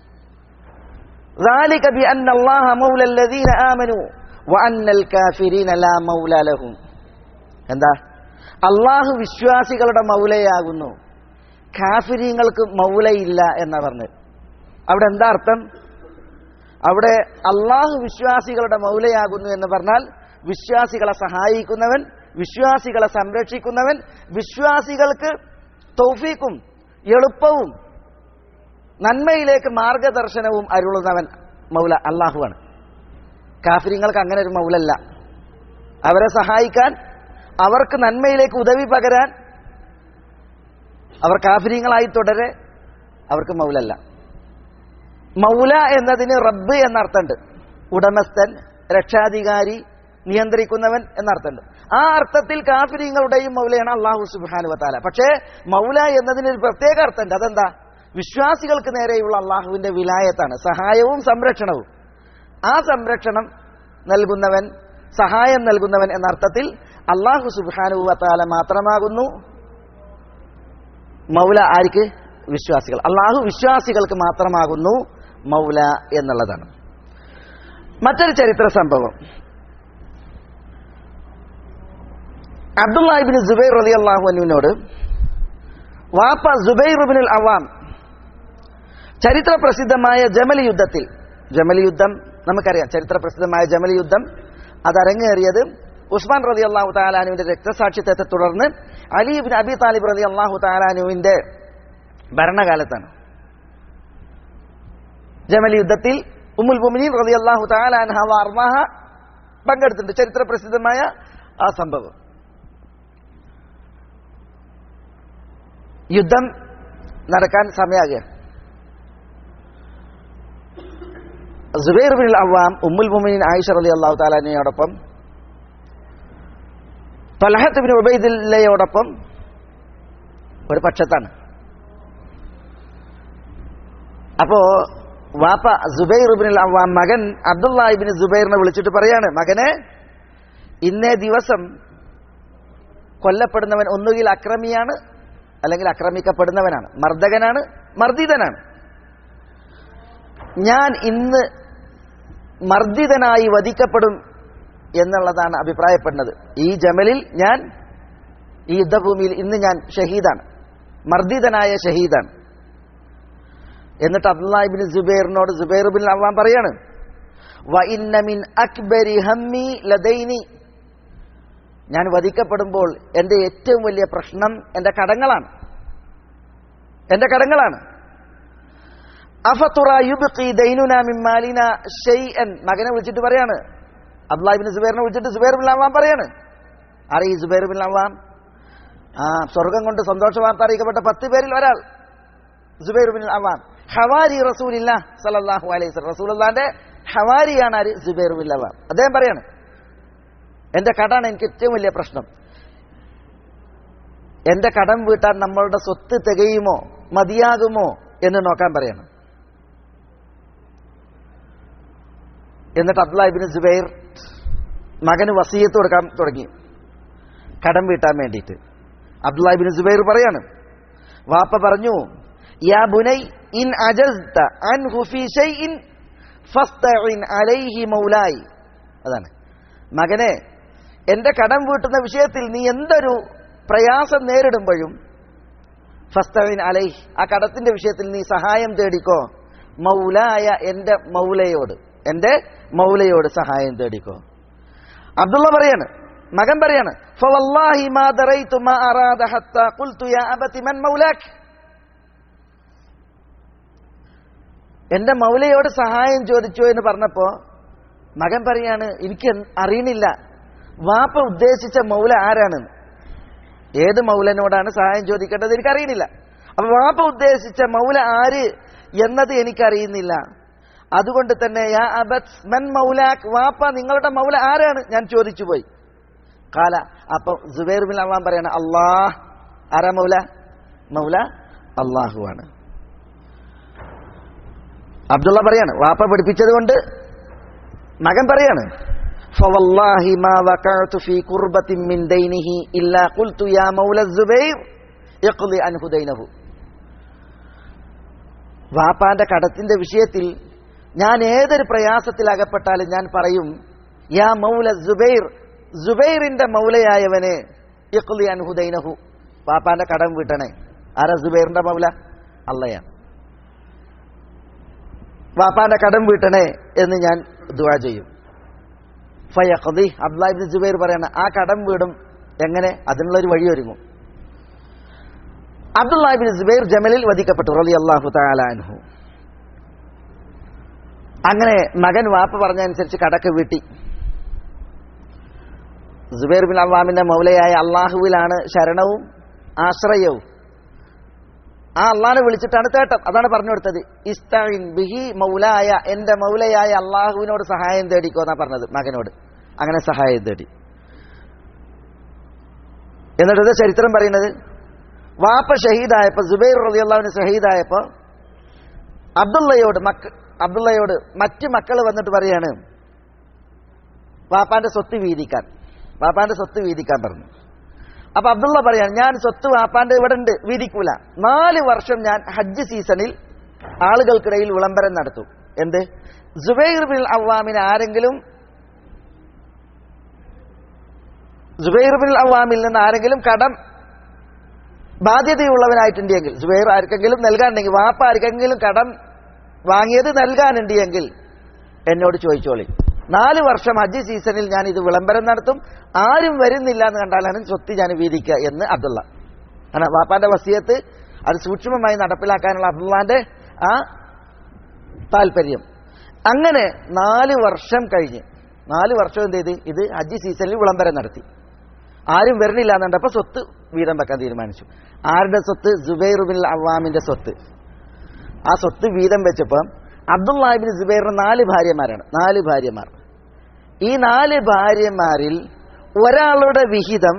ذلك بأن الله مولى الذين آمنوا وأن الكافرين لا مولى لهم എന്താ അള്ളാഹു വിശ്വാസികളുടെ മൗലയാകുന്നു കാഫിരീങ്ങൾക്ക് മൗലയില്ല എന്നാ പറഞ്ഞത് അവിടെ എന്താ അർത്ഥം അവിടെ അള്ളാഹു വിശ്വാസികളുടെ മൗലയാകുന്നു എന്ന് പറഞ്ഞാൽ വിശ്വാസികളെ സഹായിക്കുന്നവൻ വിശ്വാസികളെ സംരക്ഷിക്കുന്നവൻ വിശ്വാസികൾക്ക് തൗഫീക്കും എളുപ്പവും നന്മയിലേക്ക് മാർഗദർശനവും അരുളുന്നവൻ മൗല അള്ളാഹുവാണ് കാഫിരിങ്ങൾക്ക് അങ്ങനെ ഒരു മൗലല്ല അവരെ സഹായിക്കാൻ അവർക്ക് നന്മയിലേക്ക് ഉദവി പകരാൻ അവർ കാഫിരിങ്ങളായി തുടരെ അവർക്ക് മൗലല്ല മൗല എന്നതിന് റബ്ബ് എന്നർത്ഥമുണ്ട് ഉടമസ്ഥൻ രക്ഷാധികാരി നിയന്ത്രിക്കുന്നവൻ എന്നർത്ഥമുണ്ട് ആ അർത്ഥത്തിൽ കാഫിരിങ്ങളുടെയും മൗലയാണ് അള്ളാഹു സുബാനു വത്താല പക്ഷേ മൗല എന്നതിന് ഒരു പ്രത്യേക അർത്ഥമുണ്ട് അതെന്താ വിശ്വാസികൾക്ക് നേരെയുള്ള അള്ളാഹുവിന്റെ വിലായത്താണ് സഹായവും സംരക്ഷണവും ആ സംരക്ഷണം നൽകുന്നവൻ സഹായം നൽകുന്നവൻ എന്ന അർത്ഥത്തിൽ അള്ളാഹു സുബാനു വത്താല മാത്രമാകുന്നു മൗല ആർക്ക് വിശ്വാസികൾ അള്ളാഹു വിശ്വാസികൾക്ക് മാത്രമാകുന്നു മൗല എന്നുള്ളതാണ് മറ്റൊരു ചരിത്ര സംഭവം അബ്ദുല്ലാഹിബിൻ ജുബൈർ റലി അള്ളാഹു അനുവിനോട് വാപ്പ ജുബൈർ അവാം ചരിത്ര പ്രസിദ്ധമായ ജമൽ യുദ്ധത്തിൽ ജമൽ യുദ്ധം നമുക്കറിയാം ചരിത്ര പ്രസിദ്ധമായ ജമൽ യുദ്ധം അത് അരങ്ങേറിയത് ഉസ്മാൻ റതി അള്ളാഹു താലാനുവിന്റെ രക്തസാക്ഷിത്വത്തെ തുടർന്ന് അലീബിൻ അബി താലിബ് റതി അള്ളാഹു താലാനുവിന്റെ ഭരണകാലത്താണ് ജമൽ യുദ്ധത്തിൽ ഉമ്മുൽ മുമിനീൻ റതി അള്ളാഹു താലാൻഹ വാർമാഹ പങ്കെടുത്തിട്ടുണ്ട് ചരിത്ര പ്രസിദ്ധമായ ആ സംഭവം യുദ്ധം നടക്കാൻ സമയമാകുക സുബൈർ ബിൻ അവാം ഉമ്മുൽ മുമിൻ ആയിഷ റലി അള്ളാഹു താലാനയോടൊപ്പം തലഹത്ത് ബിൻ ഉബൈദില്ലയോടൊപ്പം ഒരു പക്ഷത്താണ് അപ്പോ വാപ്പ സുബൈർ ബിൻ അവാം മകൻ അബ്ദുള്ള ഇബിൻ സുബൈറിനെ വിളിച്ചിട്ട് പറയാണ് മകനെ ഇന്നേ ദിവസം കൊല്ലപ്പെടുന്നവൻ ഒന്നുകിൽ അക്രമിയാണ് അല്ലെങ്കിൽ ആക്രമിക്കപ്പെടുന്നവനാണ് മർദ്ദകനാണ് മർദ്ദിതനാണ് ഞാൻ ഇന്ന് മർദ്ദിതനായി വധിക്കപ്പെടും എന്നുള്ളതാണ് അഭിപ്രായപ്പെടുന്നത് ഈ ജമലിൽ ഞാൻ ഈ യുദ്ധഭൂമിയിൽ ഇന്ന് ഞാൻ ഷഹീദാണ് മർദ്ദിതനായ ഷഹീദാണ് എന്നിട്ട് അബ്ദുല്ലാഹിബിൻ സുബൈറിനോട് സുബൈർ ബിൻ അവാൻ പറയാണ് വഇന്ന മിൻ അക്ബരി ഹമ്മി ലദൈനി ഞാൻ വധിക്കപ്പെടുമ്പോൾ എൻ്റെ ഏറ്റവും വലിയ പ്രശ്നം എൻ്റെ കടങ്ങളാണ് എൻ്റെ കടങ്ങളാണ് അഫത്തുറ യുബ്ഖി ദൈനുന മിൻ മാലിന ഷൈഅൻ മകനെ വിളിച്ചിട്ട് പറയാണ് അബ്ദുല്ലാഹിബിൻ സുബൈറിനെ വിളിച്ചിട്ട് സുബൈർ ബിൻ അവാൻ പറയാണ് അറിയി സുബൈർ ബിൻ അവാം ആ സ്വർഗം കൊണ്ട് സന്തോഷ വാർത്ത അറിയിക്കപ്പെട്ട പത്ത് പേരിൽ ഒരാൾ സുബൈർ ബിൻ അവാം ഹവാരി റസൂലില്ല സല്ലല്ലാഹു അലൈഹി വസല്ലം റസൂലുള്ളാന്റെ ഹവാരിയാണ് ആര് സുബൈർ ബിൻ അവാം അദ്ദേഹം പറയാണ് എന്റെ കടാണ് എനിക്ക് ഏറ്റവും വലിയ പ്രശ്നം എന്റെ കടം വീട്ടാൻ നമ്മളുടെ സ്വത്ത് തികയുമോ മതിയാകുമോ എന്ന് നോക്കാൻ പറയണം എന്നിട്ട് അബ്ദുല്ലാഹിബിൻ സുബൈർ മകന് വസീയത്ത് കൊടുക്കാൻ തുടങ്ങി കടം വീട്ടാൻ വേണ്ടിയിട്ട് അബ്ദുല്ലാഹിബിൻ സുബൈർ പറയാണ് വാപ്പ പറഞ്ഞു യാ ബുനൈ ഇൻ അജസ്ത അൻ ഹുഫി ഷൈഇൻ ഫസ്തഇൻ അലൈഹി മൗലായി അതാണ് മകനെ എന്റെ കടം വീട്ടുന്ന വിഷയത്തിൽ നീ എന്തൊരു പ്രയാസം നേരിടുമ്പോഴും ഫസ്തവിൻ അലൈ ആ കടത്തിന്റെ വിഷയത്തിൽ നീ സഹായം തേടിക്കോ മൗലായ എന്റെ മൗലയോട് എന്റെ മൗലയോട് സഹായം തേടിക്കോ അബ്ദുള്ള പറയാണ് മകൻ പറയാണ് ഫവല്ലാഹി മാ ദറൈതു മാ അറാദ ഹത്താ ഖുൽതു യാ അബതി മൻ മൗലാക് എന്റെ മൗലയോട് സഹായം ചോദിച്ചു എന്ന് പറഞ്ഞപ്പോ മകൻ പറയാണ് എനിക്ക് എന്ത് അറിയണില്ല വാപ്പ ഉദ്ദേശിച്ച മൗല ആരാണ് ഏത് മൗലനോടാണ് സഹായം ചോദിക്കേണ്ടത് എനിക്കറിയുന്നില്ല അപ്പൊ വാപ്പ ഉദ്ദേശിച്ച മൗല ആര് എന്നത് എനിക്കറിയുന്നില്ല അതുകൊണ്ട് തന്നെ യാ അബത് മൻ മൗലാഖ് വാപ്പ നിങ്ങളുടെ മൗല ആരാണ് ഞാൻ ചോദിച്ചു പോയി കാല അപ്പൊ സുബൈർ ബിൻ അള്ളാൻ പറയാണ് അള്ളാഹ് ആരാ മൗല മൗല അള്ളാഹുവാണ് അബ്ദുള്ള പറയാണ് വാപ്പ പഠിപ്പിച്ചത് കൊണ്ട് മകൻ പറയാണ് فوالله ما وقعت في كربة من دينه إلا قلت يا مولى الزبير اقضي عنه دينه വാപ്പാന്റെ കടത്തിന്റെ വിഷയത്തിൽ ഞാൻ ഏതൊരു പ്രയാസത്തിൽ അകപ്പെട്ടാലും ഞാൻ പറയും യാ മൗല സുബൈർ സുബൈറിന്റെ മൗലയായവനെ ഇഖ്ലി അൻഹു ദൈനഹു വാപ്പാന്റെ കടം വീട്ടണേ ആരാ സുബൈറിന്റെ മൗല അള്ളയാണ് വാപ്പാന്റെ കടം വീട്ടണേ എന്ന് ഞാൻ ദുവാ ചെയ്യും ഫയഖദി അബ്ദുല്ലാഹിബ്ൻ ജുബൈർ പറയാണ് ആ കടം വീടും എങ്ങനെ അതിനുള്ള ഒരു വഴി ഒരുങ്ങും അബ്ദുല്ലാഹിബിൻ ജുബൈർ ജമലിൽ വധിക്കപ്പെട്ടു റലി അള്ളാഹു താലാൻഹു അങ്ങനെ മകൻ വാപ്പ പറഞ്ഞതനുസരിച്ച് കടക്ക് വീട്ടി ജുബൈർ ബിൻ അള്ളാമിന്റെ മൗലയായ അള്ളാഹുവിലാണ് ശരണവും ആശ്രയവും ആ അള്ളാഹിനെ വിളിച്ചിട്ടാണ് തേട്ടം അതാണ് പറഞ്ഞു കൊടുത്തത് ഇസ്തഇൻ ബിഹി മൗലായ എന്റെ മൗലയായ അള്ളാഹുവിനോട് സഹായം തേടിക്കോ എന്നാ പറഞ്ഞത് മകനോട് അങ്ങനെ സഹായം തേടി എന്നിട്ട് ഇത് ചരിത്രം പറയുന്നത് വാപ്പ ഷഹീദായപ്പോ സുബൈർ റളിയല്ലാഹുവിന് ഷഹീദായപ്പോ അബ്ദുള്ളയോട് മക്ക അബ്ദുള്ളയോട് മറ്റു മക്കൾ വന്നിട്ട് പറയാണ് വാപ്പാന്റെ സ്വത്ത് വീതിക്കാൻ വാപ്പാന്റെ സ്വത്ത് വീതിക്കാൻ പറഞ്ഞു അപ്പൊ അബ്ദുള്ള പറയാണ് ഞാൻ സ്വത്ത് വാപ്പാന്റെ ഇവിടെ ഉണ്ട് വീതിക്കൂല നാല് വർഷം ഞാൻ ഹജ്ജ് സീസണിൽ ആളുകൾക്കിടയിൽ വിളംബരം നടത്തും എന്ത് ജുബൈർ ബിൻ അവാമിന് ആരെങ്കിലും ജുബൈർ ബിൻ അവാമിൽ നിന്ന് ആരെങ്കിലും കടം ബാധ്യതയുള്ളവനായിട്ടുണ്ടെങ്കിൽ ജുബൈർ ആർക്കെങ്കിലും നൽകാനുണ്ടെങ്കിൽ വാപ്പ ആർക്കെങ്കിലും കടം വാങ്ങിയത് നൽകാനുണ്ടെങ്കിൽ എന്നോട് ചോദിച്ചോളി നാല് വർഷം ഹജ്ജ് സീസണിൽ ഞാൻ ഇത് വിളംബരം നടത്തും ആരും വരുന്നില്ല എന്ന് കണ്ടാലാണ് സ്വത്ത് ഞാൻ വീതിക്കുക എന്ന് അബ്ദുള്ള കാരണം വാപ്പാന്റെ വസിയത്ത് അത് സൂക്ഷ്മമായി നടപ്പിലാക്കാനുള്ള അബ്ദുള്ളാന്റെ ആ താല്പര്യം അങ്ങനെ നാല് വർഷം കഴിഞ്ഞ് നാല് വർഷം എന്ത് ചെയ്ത് ഇത് ഹജ്ജ് സീസണിൽ വിളംബരം നടത്തി ആരും വരുന്നില്ല എന്ന് കണ്ടപ്പോൾ സ്വത്ത് വീതം വെക്കാൻ തീരുമാനിച്ചു ആരുടെ സ്വത്ത് ജുബൈർ ബിൻ അവാമിന്റെ സ്വത്ത് ആ സ്വത്ത് വീതം വെച്ചപ്പോൾ അബ്ദുല്ലാഹിബിൻ സുബൈറിന് നാല് ഭാര്യമാരാണ് നാല് ഭാര്യമാർ ഈ നാല് ഭാര്യമാരിൽ ഒരാളുടെ വിഹിതം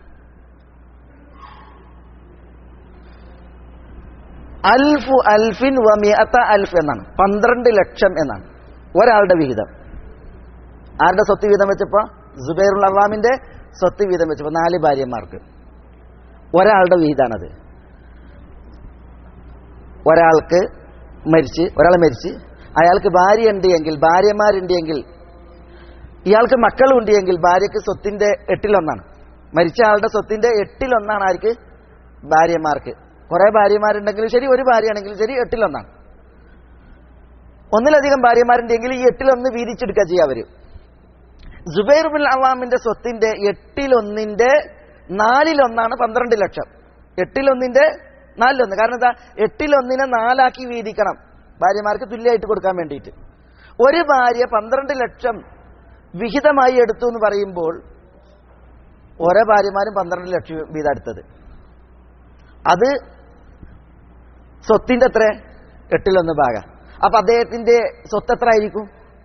അൽഫു അൽഫിൻ വമിയത്ത അൽഫ് എന്നാണ് പന്ത്രണ്ട് ലക്ഷം എന്നാണ് ഒരാളുടെ വിഹിതം ആരുടെ സ്വത്ത് വീതം വെച്ചപ്പോ സുബൈറുൽ അവാമിന്റെ സ്വത്ത് വീതം വെച്ചപ്പോ നാല് ഭാര്യമാർക്ക് ഒരാളുടെ വിഹിതാണത് ഒരാൾക്ക് മരിച്ച് ഒരാൾ മരിച്ച് അയാൾക്ക് ഭാര്യ ഉണ്ട് എങ്കിൽ ഭാര്യമാരുണ്ട് എങ്കിൽ ഇയാൾക്ക് മക്കളുണ്ട് എങ്കിൽ ഭാര്യയ്ക്ക് സ്വത്തിന്റെ എട്ടിലൊന്നാണ് മരിച്ച ആളുടെ സ്വത്തിന്റെ എട്ടിലൊന്നാണ് ആർക്ക് ഭാര്യമാർക്ക് കുറെ ഭാര്യമാരുണ്ടെങ്കിലും ശരി ഒരു ഭാര്യയാണെങ്കിലും ശരി എട്ടിലൊന്നാണ് ഒന്നിലധികം ഭാര്യമാരുണ്ടെങ്കിൽ ഈ എട്ടിലൊന്ന് വീതിച്ചെടുക്കുക ചെയ്യുക അവര് ജുബൈർ ബിൻ അവാമിന്റെ സ്വത്തിന്റെ എട്ടിലൊന്നിന്റെ നാലിലൊന്നാണ് പന്ത്രണ്ട് ലക്ഷം എട്ടിലൊന്നിന്റെ നാലിലൊന്ന് കാരണം എന്താ എട്ടിലൊന്നിനെ നാലാക്കി വീതിക്കണം ഭാര്യമാർക്ക് തുല്യമായിട്ട് കൊടുക്കാൻ വേണ്ടിയിട്ട് ഒരു ഭാര്യ പന്ത്രണ്ട് ലക്ഷം വിഹിതമായി എടുത്തു എന്ന് പറയുമ്പോൾ ഓരോ ഭാര്യമാരും പന്ത്രണ്ട് ലക്ഷം വീതം എടുത്തത് അത് സ്വത്തിന്റെ എത്ര എട്ടിലൊന്ന് ഭാഗം അപ്പൊ അദ്ദേഹത്തിന്റെ സ്വത്ത് എത്ര ആയിരിക്കും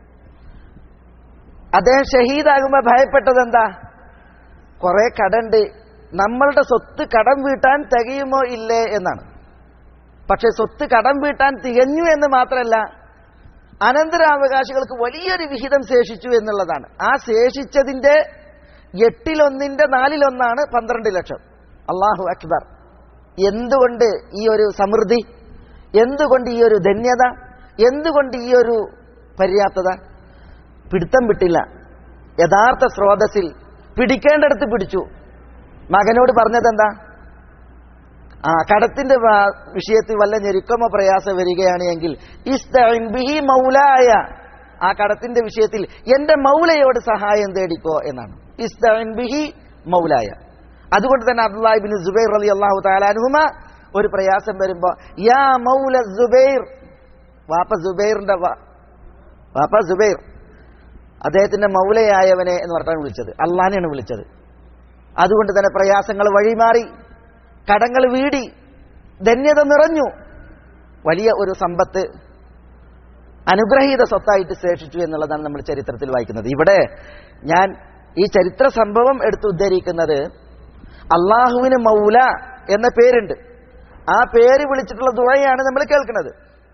അദ്ദേഹം ഷഹീദാകുമ്പോ ഭയപ്പെട്ടത് എന്താ കുറെ കടണ്ട് നമ്മളുടെ സ്വത്ത് കടം വീട്ടാൻ തികയുമോ ഇല്ലേ എന്നാണ് പക്ഷെ സ്വത്ത് കടം വീട്ടാൻ തികഞ്ഞു എന്ന് മാത്രമല്ല അനന്തരാവകാശികൾക്ക് വലിയൊരു വിഹിതം ശേഷിച്ചു എന്നുള്ളതാണ് ആ ശേഷിച്ചതിന്റെ എട്ടിലൊന്നിന്റെ നാലിലൊന്നാണ് പന്ത്രണ്ട് ലക്ഷം അള്ളാഹു അക്ബർ എന്തുകൊണ്ട് ഈ ഒരു സമൃദ്ധി എന്തുകൊണ്ട് ഈ ഒരു ധന്യത എന്തുകൊണ്ട് ഈ ഒരു പര്യാപ്തത പിടുത്തം വിട്ടില്ല യഥാർത്ഥ സ്രോതസ്സിൽ പിടിക്കേണ്ടടുത്ത് പിടിച്ചു മകനോട് പറഞ്ഞതെന്താ ആ കടത്തിന്റെ വ- വിഷയത്തിൽ വല്ല ഞെരുക്കമോ പ്രയാസം വരികയാണ് എങ്കിൽ ഇസ്തഇൻ ബിഹി മൗലായ ആ കടത്തിന്റെ വിഷയത്തിൽ എന്റെ മൗലയോട് സഹായം തേടിക്കോ എന്നാണ് ഇസ്തഇൻ ബിഹി മൗലായ അതുകൊണ്ട് തന്നെ അബ്ദുല്ലാഹിബിൻ സുബൈർ അലി അള്ളാഹു താലാനുഹുമ ഒരു പ്രയാസം വരുമ്പോ യാ മൗല സുബൈർ വാപ്പ സുബൈറിന്റെ വാ- വാപ്പ സുബൈർ അദ്ദേഹത്തിന്റെ മൗലയായവനെ എന്ന് പറഞ്ഞാണ് വിളിച്ചത് അള്ളാനെയാണ് വിളിച്ചത് അതുകൊണ്ട് തന്നെ പ്രയാസങ്ങൾ വഴിമാറി കടങ്ങൾ വീടി ധന്യത നിറഞ്ഞു വലിയ ഒരു സമ്പത്ത് അനുഗ്രഹീത സ്വത്തായിട്ട് ശേഷിച്ചു എന്നുള്ളതാണ് നമ്മൾ ചരിത്രത്തിൽ വായിക്കുന്നത് ഇവിടെ ഞാൻ ഈ ചരിത്ര സംഭവം എടുത്ത് ഉദ്ധരിക്കുന്നത് അള്ളാഹുവിന് മൗല എന്ന പേരുണ്ട് ആ പേര് വിളിച്ചിട്ടുള്ള ദുഴയാണ് നമ്മൾ കേൾക്കുന്നത്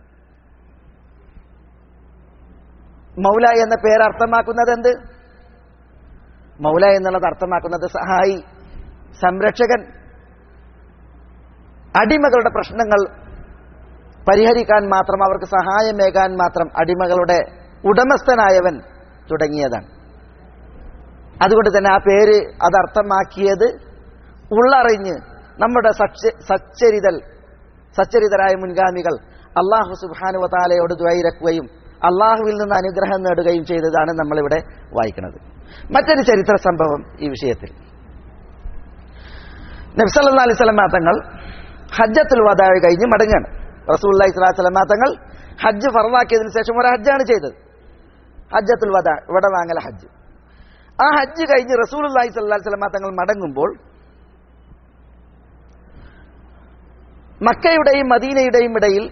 മൗല എന്ന പേര് അർത്ഥമാക്കുന്നത് എന്ത് മൗല എന്നുള്ളത് അർത്ഥമാക്കുന്നത് സഹായി സംരക്ഷകൻ അടിമകളുടെ പ്രശ്നങ്ങൾ പരിഹരിക്കാൻ മാത്രം അവർക്ക് സഹായമേകാൻ മാത്രം അടിമകളുടെ ഉടമസ്ഥനായവൻ തുടങ്ങിയതാണ് അതുകൊണ്ട് തന്നെ ആ പേര് അത് അർത്ഥമാക്കിയത് ഉള്ളറിഞ്ഞ് നമ്മുടെ സച്ച സച്ചരിതൽ സച്ചരിതരായ മുൻഗാമികൾ അള്ളാഹു സുബാനു താലയോട് ദ്വൈരക്കുകയും അള്ളാഹുവിൽ നിന്ന് അനുഗ്രഹം നേടുകയും ചെയ്തതാണ് നമ്മളിവിടെ വായിക്കുന്നത് മറ്റൊരു ചരിത്ര സംഭവം ഈ വിഷയത്തിൽ നബ്സല്ലാ അലൈഹി സ്വലമാ തങ്ങൾ ഹജ്ജത്തുൽ വദാഴ് കഴിഞ്ഞ് മടങ്ങാണ് റസൂൽ അലൈഹി സ്വലാ തങ്ങൾ ഹജ്ജ് ഫറവാക്കിയതിനു ശേഷം ഒരു ഹജ്ജാണ് ചെയ്തത് ഹജ്ജത്തുൽ വദാ ഇവിടെ വാങ്ങല ഹജ്ജ് ആ ഹജ്ജ് കഴിഞ്ഞ് റസൂൽ അലൈഹി സ്വലാ സ്വലമാ തങ്ങൾ മടങ്ങുമ്പോൾ മക്കയുടെയും മദീനയുടെയും ഇടയിൽ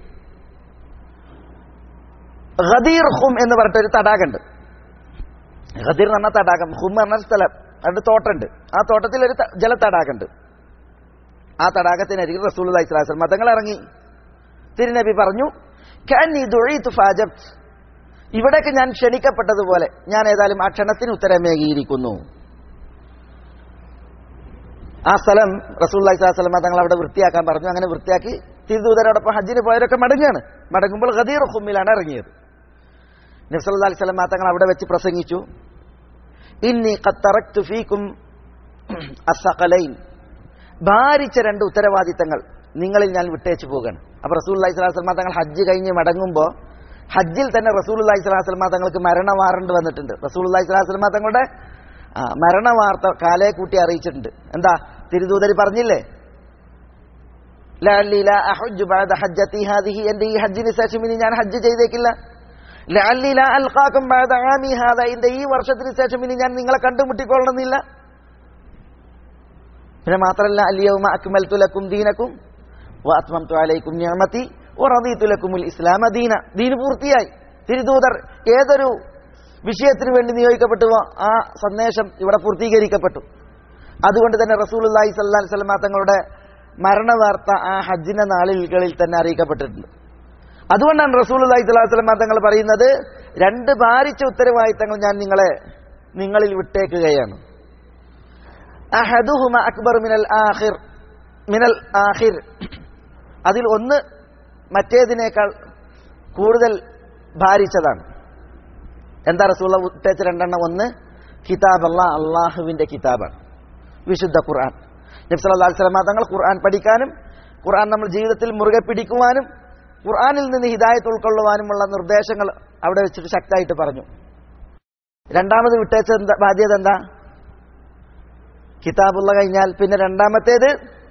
ഖദീർ ഹും എന്ന് പറഞ്ഞിട്ടൊരു തടാകമുണ്ട് ഖദീർ എന്ന് പറഞ്ഞ തടാകം ഹും എന്ന് പറഞ്ഞ സ്ഥലം അവിടെ തോട്ടമുണ്ട് ആ തോട്ടത്തിൽ ഒരു ത- ജലത്തടാകമുണ്ട് ആ തടാകത്തിനരികിൽ റസൂൽ അലൈഹി സ്വലാസ്ലം മതങ്ങൾ ഇറങ്ങി തിരുനബി പറഞ്ഞു "കഅന്നി ദുഈതു ഫഅജബ്ത്." ഇവിടേക്ക് ഞാൻ ക്ഷണിക്കപ്പെട്ടതുപോലെ ഞാൻ ഏതായാലും ആ ക്ഷണത്തിന് ഉത്തരമേകിയിരിക്കുന്നു ആ സ്ഥലം റസൂൽ അലൈഹി സ്വലാസ്ലം തങ്ങൾ അവിടെ വൃത്തിയാക്കാൻ പറഞ്ഞു അങ്ങനെ വൃത്തിയാക്കി തിരുദൂതരോടൊപ്പം ഹജ്ജിന് പോയവരൊക്കെ മടങ്ങുകയാണ് മടങ്ങുമ്പോൾ ഖദീർ ഹുമ്മിലാണ് ഇറങ്ങിയത് നബ്സല്ലാ അലൈഹി സ്വലം തങ്ങൾ അവിടെ വെച്ച് പ്രസംഗിച്ചു ഇന്നി ഖത്തറക്തു ഫീക്കും അസ്സഖലൈൻ ഭാരിച്ച രണ്ട് ഉത്തരവാദിത്തങ്ങൾ നിങ്ങളിൽ ഞാൻ വിട്ടേച്ചു പോവുകയാണ് അപ്പൊ റസൂൽ അലൈഹി സ്വലാസ്ലമ തങ്ങൾ ഹജ്ജ് കഴിഞ്ഞ് മടങ്ങുമ്പോൾ ഹജ്ജിൽ തന്നെ റസൂൽ അലൈഹി സ്വലാസ്ലമ തങ്ങൾക്ക് മരണ വാറണ്ട് വന്നിട്ടുണ്ട് റസൂൽ അലൈഹി സ്വലാസ്ലമ തങ്ങളുടെ ആ, മരണ വാർത്ത കാലയെ കൂട്ടി അറിയിച്ചിട്ടുണ്ട് എന്താ തിരുദൂതരി പറഞ്ഞില്ലേ ലഅല്ലി ലാ അഹുജ്ജു ബഅദ ഹജ്ജതി ഹാദിഹി എന്റെ ഈ ഹജ്ജിന് ശേഷം ഇനി ഞാൻ ഹജ്ജ് ചെയ്തേക്കില്ല ലഅല്ലി ലാ അൽഖാകും ബഅദ ആമി ഹാദ എന്റെ ഈ വർഷത്തിന് ശേഷം ഇനി ഞാൻ നിങ്ങളെ കണ്ടുമുട്ടിക്കൊള്ളണമെന്നില്ല പിന്നെ മാത്രമല്ല അലിയവുമ അക്മൽത്തു ലക്കും ദീനക്കും വഅത്മംതു അലൈക്കും നിഅമതി റദീതുലക്കുമുൽ ഇസ്ലാം ദീന ദീന് പൂർത്തിയായി തിരുദൂതർ ഏതൊരു വിഷയത്തിന് വേണ്ടി നിയോഗിക്കപ്പെട്ടുവോ ആ സന്ദേശം ഇവിടെ പൂർത്തീകരിക്കപ്പെട്ടു അതുകൊണ്ട് തന്നെ റസൂലുള്ളാഹി സ്വല്ലല്ലാഹി അലൈഹി വസല്ലമ തങ്ങളുടെ മരണവാർത്ത ആ ഹജ്ജിന്റെ നാളുകളിൽ തന്നെ അറിയിക്കപ്പെട്ടിട്ടുണ്ട് അതുകൊണ്ടാണ് റസൂലുള്ളാഹി സ്വല്ലല്ലാഹി അലൈഹി വസല്ലമ തങ്ങൾ പറയുന്നത് രണ്ട് ഭാരിച്ച ഉത്തരവാദിത്തങ്ങൾ ഞാൻ നിങ്ങളെ നിങ്ങളിൽ വിട്ടേക്കുകയാണ് അഹദുഹുമ അക്ബർ മിനൽ ആഖിർ മിനൽ ആഖിർ അതിൽ ഒന്ന് മറ്റേതിനേക്കാൾ കൂടുതൽ ഭാരിച്ചതാണ് എന്താ റസൂള്ള ഉത്തേച്ച രണ്ടെണ്ണം ഒന്ന് കിതാബ് അല്ലാ അള്ളാഹുവിന്റെ കിതാബാണ് വിശുദ്ധ ഖുർആൻ നബി സല്ലല്ലാഹു അലൈഹി വസല്ലം തങ്ങൾ ഖുർആൻ പഠിക്കാനും ഖുർആൻ നമ്മൾ ജീവിതത്തിൽ മുറുകെ പിടിക്കുവാനും ഖുർആനിൽ നിന്ന് ഹിദായത്ത് ഉൾക്കൊള്ളുവാനുമുള്ള നിർദ്ദേശങ്ങൾ അവിടെ വെച്ചിട്ട് ശക്തമായിട്ട് പറഞ്ഞു രണ്ടാമത് വിട്ടേച്ച എന്താ ബാധ്യത എന്താ കിതാബുള്ള കഴിഞ്ഞാൽ പിന്നെ രണ്ടാമത്തേത്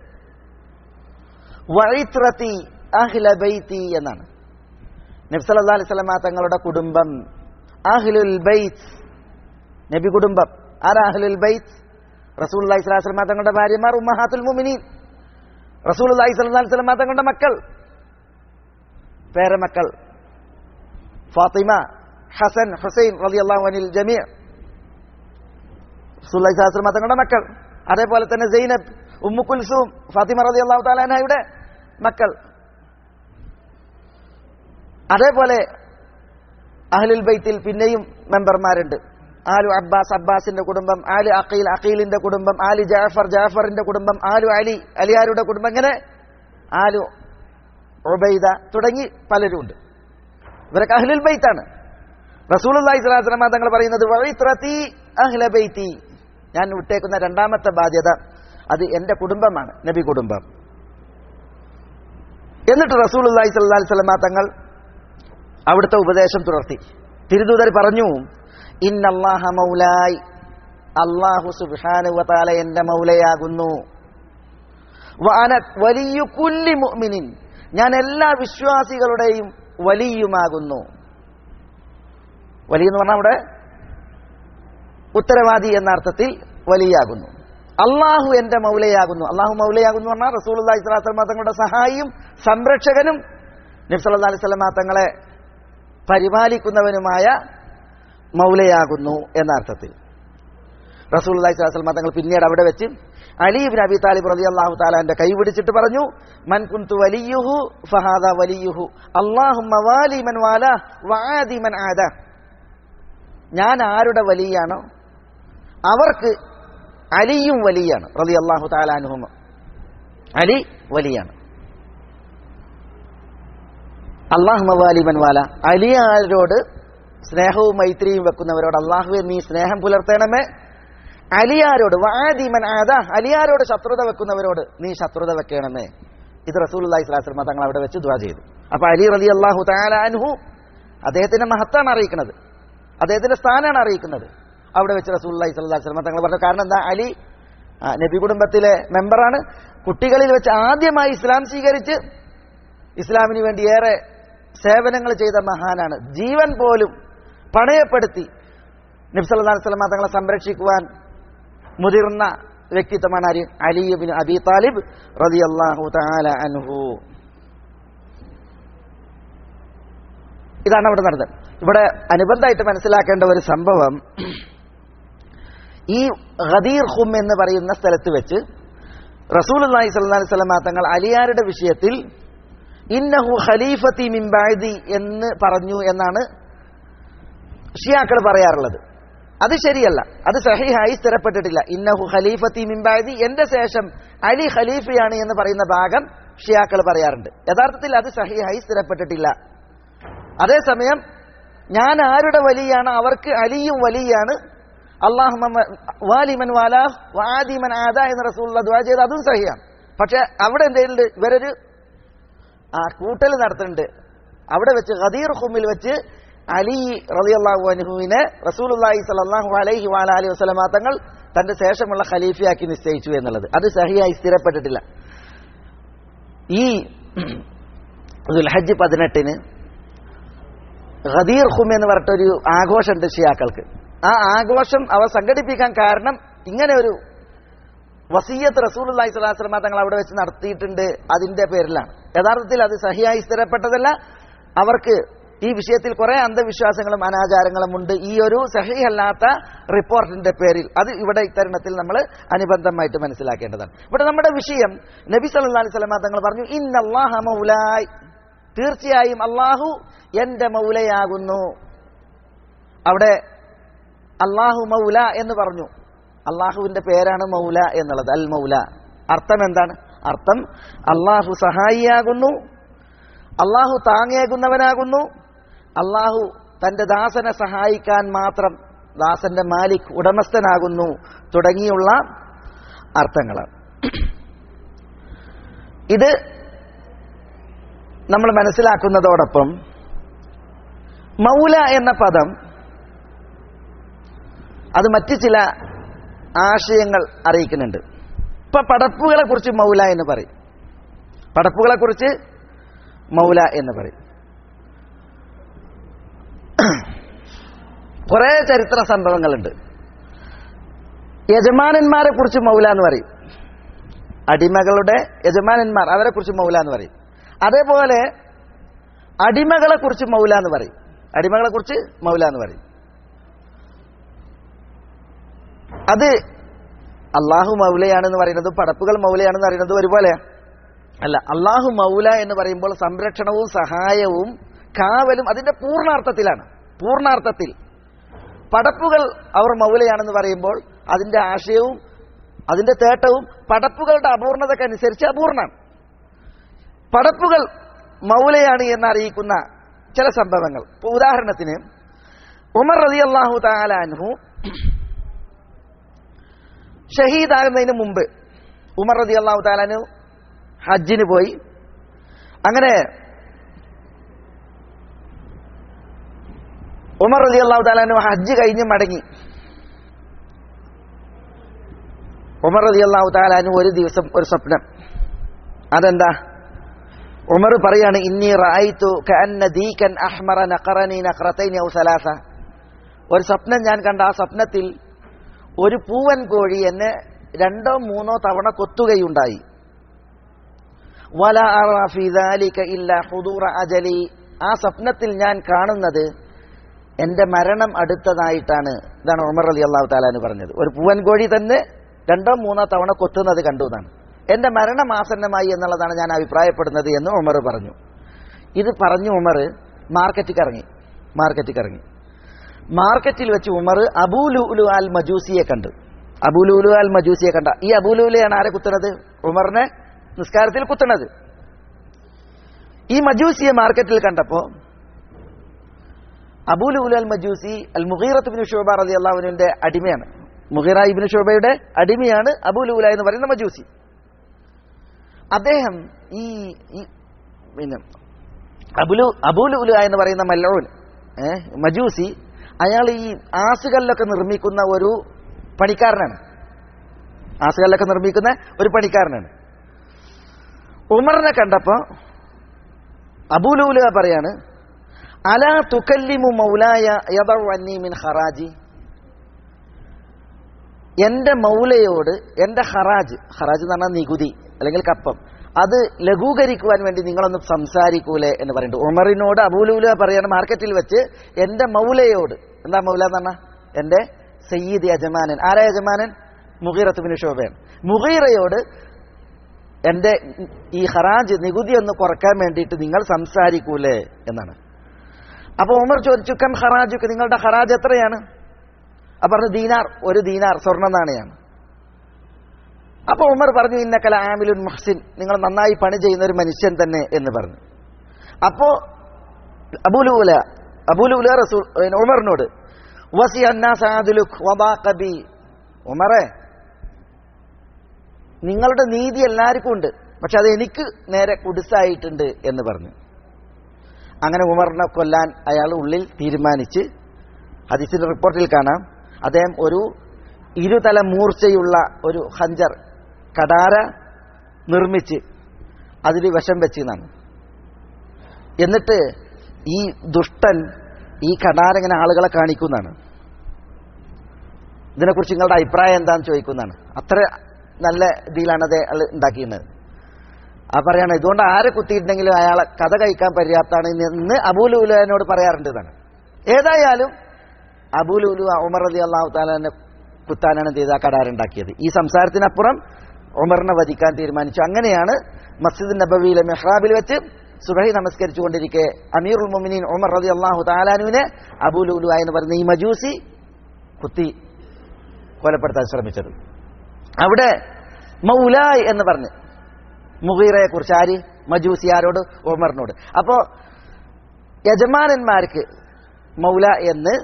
വഴിത്രത്തി അഹ്ല ബൈത്തി എന്നാണ് നബ്സല്ലാ അലൈഹി സ്വലമ തങ്ങളുടെ കുടുംബം അഹ്ലുൽ ബൈത്ത് നബി കുടുംബം ആരാ അഹ്ലുൽ ബൈത്ത് റസൂൽ അലൈഹി സ്വലാസ്ലമ തങ്ങളുടെ ഭാര്യമാർ ഉമ്മഹാത്തുൽ മുമിനീൻ റസൂൽ അലൈഹി സ്വലാഹി സ്വലമ തങ്ങളുടെ മക്കൾ പേരമക്കൾ ഫാത്തിമ ഹസൻ ഹുസൈൻ റളിയല്ലാഹു അനിൽ ജമീ റസൂൽ അലൈഹി സ്വലാസ്ലമ തങ്ങളുടെ മക്കൾ അതേപോലെ തന്നെ സൈനബ് ഉമ്മു കുൽസൂം ഫാത്തിമ റളിയല്ലാഹു തആലാനയുടെ മക്കൾ അതേപോലെ അഹ്ലുൽ ബൈത്തിൽ പിന്നെയും മെമ്പർമാരുണ്ട് ആലു അബ്ബാസ് അബ്ബാസിന്റെ കുടുംബം ആലു അഖീൽ അഖീലിന്റെ കുടുംബം ആലു ജാഫർ ജാഫറിന്റെ കുടുംബം ആലു അലി അലിയാരുടെ കുടുംബം ഇങ്ങനെ ആലു ഉബൈദ തുടങ്ങി പലരും ഉണ്ട് ഇവരൊക്കെ അഹ്ലുൽ ബൈത്താണ് റസൂലുള്ളാഹി സ്വല്ലല്ലാഹു അലൈഹി വസല്ലം തങ്ങൾ പറയുന്നത് വഇത്രതി അഹ്ല ബൈത്തി ഞാൻ വിട്ടേക്കുന്ന രണ്ടാമത്തെ ബാധ്യത അത് എന്റെ കുടുംബമാണ് നബി കുടുംബം എന്നിട്ട് റസൂലുള്ളാഹി സ്വല്ലല്ലാഹി അലൈഹി വസല്ലം തങ്ങൾ അവിടുത്തെ ഉപദേശം തുടർത്തി തിരുദൂതർ പറഞ്ഞു ഇന്നല്ലാഹ മൗലായി അള്ളാഹു സുബ്ഹാനുവതാല എന്റെ മൗലയാകുന്നു വാന വലിയ കുല്ലി മുഅ്മിനിൻ ഞാൻ എല്ലാ വിശ്വാസികളുടെയും വലിയുമാകുന്നു വലിയ എന്ന് പറഞ്ഞാൽ അവിടെ ഉത്തരവാദി എന്ന അർത്ഥത്തിൽ വലിയാകുന്നു അള്ളാഹു എന്റെ മൗലയാകുന്നു അള്ളാഹു മൗലയാകുന്നു പറഞ്ഞാൽ റസൂൽ അള്ളാഹി സ്വലാസ്ലമ തങ്ങളുടെ സഹായിയും സംരക്ഷകനും നബ്സല്ലാ അലൈഹി സ്വലമ തങ്ങളെ പരിപാലിക്കുന്നവനുമായ മൗലയാകുന്നു എന്ന അർത്ഥത്തിൽ റസൂൽ അള്ളാഹി സ്വലാസ്ലമ തങ്ങൾ പിന്നീട് അവിടെ വെച്ച് അലീബിൻ അബി താലിബ് റതി അള്ളാഹു താലാന്റെ കൈ പിടിച്ചിട്ട് പറഞ്ഞു മൻ കുന്തു വലിയുഹു ഫഹാദ വലിയുഹു അള്ളാഹു മവാലി മൻ വാല വാദി മൻ ആദ ഞാൻ ആരുടെ വലിയാണോ അവർക്ക് അലിയും വലിയാണ് റതി അള്ളാഹു താലാനുഹുമ അലി വലിയാണ് അള്ളാഹു മവാലിമൻ വാല അലിയാരോട് സ്നേഹവും മൈത്രിയും വെക്കുന്നവരോട് അള്ളാഹുവെ നീ സ്നേഹം പുലർത്തണമേ അലിയാരോട് വാദിമൻ ആദ അലിയാരോട് ശത്രുത വെക്കുന്നവരോട് നീ ശത്രുത വെക്കണമേ ഇത് റസൂൽ അള്ളാഹി സ്വലാസ്ലമ തങ്ങൾ അവിടെ വെച്ച് ദുവാ ചെയ്തു അപ്പൊ അലി റലി അള്ളാഹു താലാൻഹു അദ്ദേഹത്തിന്റെ മഹത്താണ് അറിയിക്കുന്നത് അദ്ദേഹത്തിന്റെ സ്ഥാനമാണ് അറിയിക്കുന്നത് അവിടെ വെച്ച് റസൂൽ അള്ളാഹി സ്വലാ സ്വലമ തങ്ങൾ പറഞ്ഞു കാരണം എന്താ അലി ആ, നബി കുടുംബത്തിലെ മെമ്പറാണ് കുട്ടികളിൽ വെച്ച് ആദ്യമായി ഇസ്ലാം സ്വീകരിച്ച് ഇസ്ലാമിന് വേണ്ടി ഏറെ സേവനങ്ങൾ ചെയ്ത മഹാനാണ് ജീവൻ പോലും പണയപ്പെടുത്തി നബ്സല്ലാ സ്വലമ തങ്ങളെ സംരക്ഷിക്കുവാൻ മുതിർന്ന വ്യക്തിത്വമാണ് ആര് അലിബിൻ അബി താലിബ് റതി അള്ളാഹു താല അൻഹു ഇതാണ് അവിടെ നടന്നത് ഇവിടെ അനുബന്ധമായിട്ട് മനസ്സിലാക്കേണ്ട ഒരു സംഭവം ഈ ഖദീർ ഹും എന്ന് പറയുന്ന സ്ഥലത്ത് വെച്ച് റസൂൽ അള്ളാഹി സ്വല്ലി സ്വലമ തങ്ങൾ അലിയാരുടെ വിഷയത്തിൽ ഇന്നഹു ഖലീഫത്തി മിംബാദി എന്ന് പറഞ്ഞു എന്നാണ് ഷിയാക്കൾ പറയാറുള്ളത് അത് ശരിയല്ല അത് സഹിഹായി സ്ഥിരപ്പെട്ടിട്ടില്ല ഇന്നഹു ഖലീഫത്തി മിംബാദി എന്റെ ശേഷം അലി ഖലീഫയാണ് എന്ന് പറയുന്ന ഭാഗം ഷിയാക്കൾ പറയാറുണ്ട് യഥാർത്ഥത്തിൽ അത് സഹിഹായി സ്ഥിരപ്പെട്ടിട്ടില്ല അതേസമയം ഞാൻ ആരുടെ വലിയാണ് അവർക്ക് അലിയും വലിയാണ് അള്ളാഹു വാലിമൻ വാല വാദിമൻ ആദ എന്ന് റസൂള്ള ദുആ ചെയ്ത് അതും സഹിയാണ് പക്ഷെ അവിടെ എന്തെങ്കിലും ഇവരൊരു ആ കൂട്ടൽ നടത്തുന്നുണ്ട് അവിടെ വെച്ച് ഖദീർ ഹുമിൽ വെച്ച് അലി റളിയല്ലാഹു അൻഹുവിനെ റസൂലുള്ളാഹി സ്വല്ലല്ലാഹു അലൈഹി വഅലി വസല്ലമ തങ്ങൾ തന്റെ ശേഷമുള്ള ഖലീഫയാക്കി നിശ്ചയിച്ചു എന്നുള്ളത് അത് സഹിയായി സ്ഥിരപ്പെട്ടിട്ടില്ല ഈ ഹജ്ജ് പതിനെട്ടിന് ഖദീർ ഹും എന്ന് പറഞ്ഞിട്ടൊരു ആഘോഷമുണ്ട് ഷിയാക്കൾക്ക് ആ ആഘോഷം അവർ സംഘടിപ്പിക്കാൻ കാരണം ഇങ്ങനെ ഒരു വസീയത്ത് റസൂലുള്ളാഹി സ്വല്ലല്ലാഹു അലൈഹി വസല്ലമ തങ്ങൾ അവിടെ വെച്ച് നടത്തിയിട്ടുണ്ട് അതിന്റെ പേരിലാണ് യഥാർത്ഥത്തിൽ അത് സഹിയായി സ്ഥിരപ്പെട്ടതല്ല അവർക്ക് ഈ വിഷയത്തിൽ കുറെ അന്ധവിശ്വാസങ്ങളും അനാചാരങ്ങളും ഉണ്ട് ഈ ഒരു സഹിയല്ലാത്ത റിപ്പോർട്ടിന്റെ പേരിൽ അത് ഇവിടെ ഇത്തരുണത്തിൽ നമ്മൾ അനുബന്ധമായിട്ട് മനസ്സിലാക്കേണ്ടതാണ് ഇവിടെ നമ്മുടെ വിഷയം നബി സല്ലല്ലാഹു അലൈഹി വസല്ലം തങ്ങൾ പറഞ്ഞു ഇന്നല്ലാഹ മൗലായ് തീർച്ചയായും അള്ളാഹു എന്റെ മൗലയാകുന്നു അവിടെ അള്ളാഹു മൗല എന്ന് പറഞ്ഞു അള്ളാഹുവിന്റെ പേരാണ് മൗല എന്നുള്ളത് അൽ മൗല അർത്ഥം എന്താണ് അർത്ഥം അള്ളാഹു സഹായിയാകുന്നു അള്ളാഹു താങ്ങേകുന്നവനാകുന്നു അള്ളാഹു തന്റെ ദാസനെ സഹായിക്കാൻ മാത്രം ദാസന്റെ മാലിക് ഉടമസ്ഥനാകുന്നു തുടങ്ങിയുള്ള അർത്ഥങ്ങളാണ് ഇത് നമ്മൾ മനസ്സിലാക്കുന്നതോടൊപ്പം മൗല എന്ന പദം അത് മറ്റു ചില ആശയങ്ങൾ അറിയിക്കുന്നുണ്ട് ഇപ്പൊ പടപ്പുകളെ കുറിച്ച് മൗല എന്ന് പറയും പടപ്പുകളെ കുറിച്ച് മൗല എന്ന് പറയും കുറെ ചരിത്ര സംഭവങ്ങളുണ്ട് യജമാനന്മാരെ കുറിച്ച് മൗല എന്ന് പറയും അടിമകളുടെ യജമാനന്മാർ അവരെ കുറിച്ച് മൗല എന്ന് പറയും അതേപോലെ അടിമകളെ കുറിച്ച് മൗല എന്ന് പറയും അടിമകളെ കുറിച്ച് മൗല എന്ന് പറയും അത് അള്ളാഹു മൗലയാണെന്ന് പറയുന്നത് പടപ്പുകൾ മൗലയാണെന്ന് പറയുന്നത് ഒരുപോലെ അല്ല അള്ളാഹു മൗല എന്ന് പറയുമ്പോൾ സംരക്ഷണവും സഹായവും കാവലും അതിന്റെ പൂർണ്ണാർത്ഥത്തിലാണ് പൂർണ്ണാർത്ഥത്തിൽ പടപ്പുകൾ അവർ മൗലയാണെന്ന് പറയുമ്പോൾ അതിന്റെ ആശയവും അതിന്റെ തേട്ടവും പടപ്പുകളുടെ അപൂർണതക്കനുസരിച്ച് അപൂർണമാണ് പടപ്പുകൾ മൗലയാണ് എന്ന് അറിയിക്കുന്ന ചില സംഭവങ്ങൾ ഇപ്പൊ ഉദാഹരണത്തിന് ഉമർ റതി അള്ളാഹു താലാൻഹു ഷഹീദാകുന്നതിന് മുമ്പ് ഉമർ റതി അള്ളാഹു താലാനു ഹജ്ജിന് പോയി അങ്ങനെ ഉമർ റതി അള്ളാഹു താലാനു ഹജ്ജ് കഴിഞ്ഞ് മടങ്ങി ഉമർ റതി അള്ളാഹു താലാനു ഒരു ദിവസം ഒരു സ്വപ്നം അതെന്താ ഉമർ പറയാണ് ഇന്നി റായിത്തു കഅന്ന ദീകൻ അഹ്മറ നഖറനി നഖറതൈനി ഔ സലാസ ഒരു സ്വപ്നം ഞാൻ കണ്ട ആ സ്വപ്നത്തിൽ ഒരു പൂവൻ കോഴി എന്നെ രണ്ടോ മൂന്നോ തവണ കൊത്തുകയുണ്ടായി വല അറ ഫി ദാലിക ഇല്ല ഹുദൂറ അജലി ആ സ്വപ്നത്തിൽ ഞാൻ കാണുന്നത് എന്റെ മരണം അടുത്തതായിട്ടാണ് ഇതാണ് ഉമർ അലി അള്ളാഹു താലാന് പറഞ്ഞത് ഒരു പൂവൻ കോഴി തന്നെ രണ്ടോ മൂന്നോ തവണ കൊത്തുന്നത് കണ്ടു എന്നാണ് എന്റെ മരണം ആസന്നമായി എന്നുള്ളതാണ് ഞാൻ അഭിപ്രായപ്പെടുന്നത് എന്ന് ഉമർ പറഞ്ഞു ഇത് പറഞ്ഞു ഉമർ മാർക്കറ്റിൽ ഇറങ്ങി മാർക്കറ്റിൽ ഇറങ്ങി മാർക്കറ്റിൽ വെച്ച് ഉമർ അബൂലുലു അൽ മജൂസിയെ കണ്ടു അബൂലുലു അൽ മജൂസിയെ കണ്ട ഈ അബൂലുലയാണ് ആരെ കുത്തുന്നത് ഉമറിനെ നിസ്കാരത്തിൽ കുത്തുന്നത് ഈ മജൂസിയെ മാർക്കറ്റിൽ കണ്ടപ്പോ അബൂലുലു അൽ മജൂസി അൽ മുഹീറത്ത് ബിൻ ഷോബ റതി അള്ളാഹുവിന്റെ അടിമയാണ് മുഹീറ ഇബിൻ ഷോബയുടെ അടിമയാണ് അബൂലുല എന്ന് പറയുന്ന മജൂസി അദ്ദേഹം ഈ ഈ പിന്നെ അബുലു അബൂലുല എന്ന് പറയുന്ന മല്ലോൻ ഏഹ് മജൂസി അയാൾ ഈ ആസുകല്ലൊക്കെ നിർമ്മിക്കുന്ന ഒരു പണിക്കാരനാണ് ആസുകല്ലൊക്കെ നിർമ്മിക്കുന്ന ഒരു പണിക്കാരനാണ് ഉമറിനെ കണ്ടപ്പോ അബൂലൂല പറയാണ് അലാ തുക്കല്ലിമു മൗലായ യദഉ അന്നി മിൻ ഖറാജി എന്റെ മൗലയോട് എന്റെ ഹറാജ് ഹറാജ് എന്ന് പറഞ്ഞാൽ നികുതി അല്ലെങ്കിൽ കപ്പം അത് ലഘൂകരിക്കുവാൻ വേണ്ടി നിങ്ങളൊന്ന് സംസാരിക്കൂലേ എന്ന് പറയുന്നുണ്ട് ഉമറിനോട് അബൂലൂല പറയാണ് മാർക്കറ്റിൽ വെച്ച് എന്റെ മൗലയോട് എന്താ മൗല എന്ന് പറഞ്ഞാൽ എന്റെ സയ്യിദ് യജമാനൻ ആരാ യജമാനൻ മുഗീറത്തുബിന് ശോഭയാണ് മുഗീറയോട് എന്റെ ഈ ഹറാജ് നികുതി ഒന്ന് കുറക്കാൻ വേണ്ടിയിട്ട് നിങ്ങൾ സംസാരിക്കൂലേ എന്നാണ് അപ്പൊ ഉമർ ചോദിച്ചു കം ഹറാജുക്ക് നിങ്ങളുടെ ഹറാജ് എത്രയാണ് അപ്പൊ പറഞ്ഞു ദീനാർ ഒരു ദീനാർ സ്വർണ്ണ നാണയാണ് അപ്പൊ ഉമർ പറഞ്ഞു ഇന്നക്കല ആമിലുൻ മുഹ്സിൻ നിങ്ങൾ നന്നായി പണി ചെയ്യുന്ന ഒരു മനുഷ്യൻ തന്നെ എന്ന് പറഞ്ഞു അപ്പോ അബൂലൂല അബൂലൂല റസൂൽ ഉമറിനോട് വസി അന്നാസാദുലുഖ് വബാഖബി ഉമറെ നിങ്ങളുടെ നീതി എല്ലാവർക്കും ഉണ്ട് പക്ഷെ അത് എനിക്ക് നേരെ കുടിസായിട്ടുണ്ട് എന്ന് പറഞ്ഞു അങ്ങനെ ഉമറിനെ കൊല്ലാൻ അയാൾ ഉള്ളിൽ തീരുമാനിച്ച് ഹദീസിന്റെ റിപ്പോർട്ടിൽ കാണാം അദ്ദേഹം ഒരു ഇരുതല മൂർച്ചയുള്ള ഒരു ഹഞ്ചർ കടാര നിർമ്മിച്ച് അതിൽ വിഷം വെച്ചെന്നാണ് എന്നിട്ട് ഈ ദുഷ്ടൻ ഈ കടാര ഇങ്ങനെ ആളുകളെ കാണിക്കുന്നതാണ് ഇതിനെക്കുറിച്ച് നിങ്ങളുടെ അഭിപ്രായം എന്താണെന്ന് ചോദിക്കുന്നതാണ് അത്ര നല്ല ഇതിലാണ് അത് ഉണ്ടാക്കിയിരുന്നത് ആ പറയാണ് ഇതുകൊണ്ട് ആരെ കുത്തിയിട്ടുണ്ടെങ്കിലും അയാളെ കഥ കഴിക്കാൻ പര്യാപ്തമാണ് എന്ന് അബൂലുലുവിനോട് പറയാറുണ്ട് എന്നാണ് ഏതായാലും അബൂലുലു ഉമർ റതി അള്ളാഹു താലാനെ കുത്താനാണ് എന്ത് ചെയ്ത് ആ കടാറുണ്ടാക്കിയത് ഈ സംസാരത്തിനപ്പുറം ഉമറിനെ വധിക്കാൻ തീരുമാനിച്ചു അങ്ങനെയാണ് മസ്ജിദ് നബവിയിലെ മെഹ്റാബിൽ വെച്ച് സുബഹി നമസ്കരിച്ചുകൊണ്ടിരിക്കെ അമീറുൽ മുമിനീൻ ഉമർ റതി അള്ളാഹു താലാനുവിനെ അബൂലുലു എന്ന് പറയുന്ന ഈ മജൂസി കുത്തി കൊലപ്പെടുത്താൻ ശ്രമിച്ചത് അവിടെ മൗലായ് എന്ന് പറഞ്ഞ് മുഗീറയെ കുറിച്ച് ആര് മജൂസി ആരോട് ഉമറിനോട് അപ്പോ യജമാനന്മാർക്ക് മൗല എന്ന്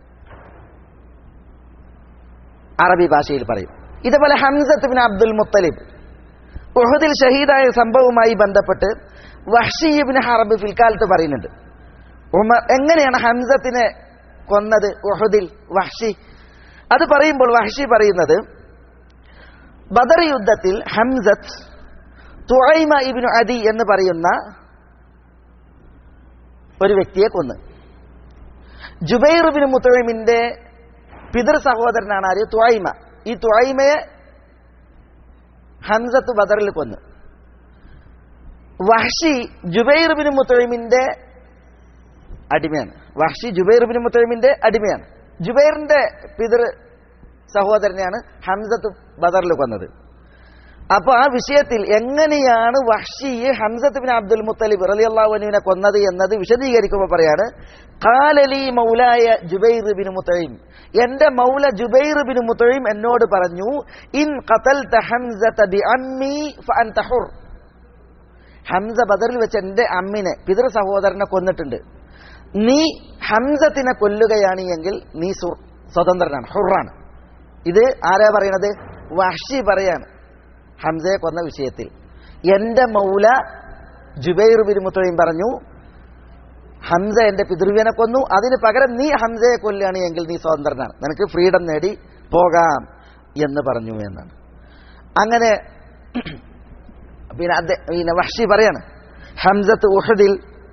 അറബി ഭാഷയിൽ പറയും ഇതുപോലെ ഹംസത്ത് ബിൻ അബ്ദുൽ മുത്തലിബ് ഉഹദിൽ ഷഹീദായ സംഭവവുമായി ബന്ധപ്പെട്ട് വഹ്ഷീബിൻ ഹറബ് ഫിൽക്കാലത്ത് പറയുന്നുണ്ട് ഉമർ എങ്ങനെയാണ് ഹംസത്തിനെ കൊന്നത് ഉഹദിൽ വഹ്ഷി അത് പറയുമ്പോൾ വഹ്ഷി പറയുന്നത് ബദർ യുദ്ധത്തിൽ ഹംസത്ത് തുഴൈമ ഇബിനു അദി എന്ന് പറയുന്ന ഒരു വ്യക്തിയെ കൊന്ന് ജുബൈർ ബിൻ മുത്തഴിമിന്റെ പിതൃ സഹോദരനാണ് ആര് തുഴൈമ ഈ തുഴൈമയെ ഹംസത്ത് ബദറിൽ കൊന്ന് വഹ്ഷി ജുബൈർ ബിൻ മുത്തഴിമിന്റെ അടിമയാണ് വഹ്ഷി ജുബൈർ ബിൻ മുത്തഴിമിന്റെ അടിമയാണ് ജുബൈറിന്റെ പിതൃ സഹോദരനെയാണ് ഹംസത്ത് ബദറിൽ കൊന്നത് അപ്പൊ ആ വിഷയത്തിൽ എങ്ങനെയാണ് Wahshi Hamza bin Abdul Muttalib റലി അള്ളാഹുവിനെ കൊന്നത് എന്നത് വിശദീകരിക്കുമ്പോൾ പറയാണ് കാലലി മൗലായ ജുബൈർ ബിൻ മുത്തഴിം എന്റെ മൗല ജുബൈർ ബിൻ മുത്തഴിം എന്നോട് പറഞ്ഞു ഇൻ ഖതൽ ഹംസ ബദറിൽ വെച്ച് എന്റെ അമ്മിനെ പിതൃ സഹോദരനെ കൊന്നിട്ടുണ്ട് നീ ഹംസത്തിനെ കൊല്ലുകയാണ് എങ്കിൽ നീ സുർ സ്വതന്ത്രനാണ് ഹുറാണ് ഇത് ആരാ പറയണത് വഹ്ഷി പറയാണ് ഹംസയെ കൊന്ന വിഷയത്തിൽ എന്റെ മൗല ജുബൈർ ബിൻ മുത്തഴയും പറഞ്ഞു ഹംസ എന്റെ പിതൃവിനെ കൊന്നു അതിന് പകരം നീ ഹംസയെ കൊല്ലുകയാണ് എങ്കിൽ നീ സ്വതന്ത്രനാണ് നിനക്ക് ഫ്രീഡം നേടി പോകാം എന്ന് പറഞ്ഞു എന്നാണ് അങ്ങനെ പിന്നെ അദ്ദേഹം പിന്നെ വഹ്ഷി പറയാണ് ഹംസത്ത് ഉഹദിൽ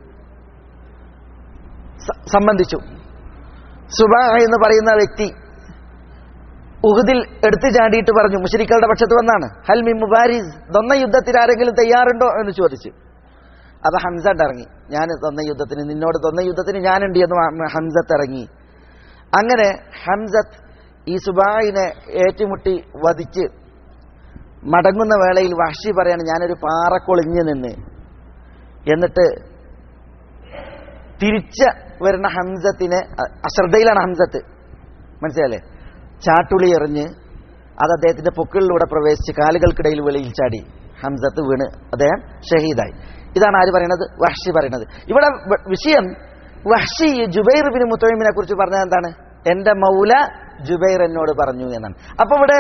സംബന്ധിച്ചു സുബാ എന്ന് പറയുന്ന വ്യക്തി ഉഹുദിൽ എടുത്തു ചാടിയിട്ട് പറഞ്ഞു മുഷരിക്കളുടെ പക്ഷത്ത് വന്നാണ് ഹൽമി മുബാരിസ് ദൊന്ന യുദ്ധത്തിൽ ആരെങ്കിലും തയ്യാറുണ്ടോ എന്ന് ചോദിച്ചു അപ്പൊ ഹംസട്ട് ഇറങ്ങി ഞാൻ തൊന്ന യുദ്ധത്തിന് നിന്നോട് തൊന്ന യുദ്ധത്തിന് ഞാനുണ്ട് എന്ന് ഹംസത്ത് ഇറങ്ങി അങ്ങനെ ഹംസത്ത് ഈ സുബായിനെ ഏറ്റുമുട്ടി വധിച്ച് മടങ്ങുന്ന വേളയിൽ വഹ്ഷി പറയാണ് ഞാനൊരു പാറക്കൊളിഞ്ഞ് നിന്ന് എന്നിട്ട് തിരിച്ച വരുന്ന ഹംസത്തിനെ അശ്രദ്ധയിലാണ് ഹംസത്ത് മനസ്സിലല്ലേ ചാട്ടുളി എറിഞ്ഞ് അത് അദ്ദേഹത്തിന്റെ പൊക്കിളിലൂടെ പ്രവേശിച്ച് കാലുകൾക്കിടയിൽ വെളിയിൽ ചാടി ഹംസത്ത് വീണ് അദ്ദേഹം ഷഹീദായി ഇതാണ് ആര് പറയുന്നത് വഹ്ഷി പറയുന്നത് ഇവിടെ വിഷയം വഹ്ഷി ജുബൈർ ബിൻ മുത്തമിനെ കുറിച്ച് പറഞ്ഞത് എന്താണ് എന്റെ മൗല ജുബൈർ എന്നോട് പറഞ്ഞു എന്നാണ് അപ്പൊ ഇവിടെ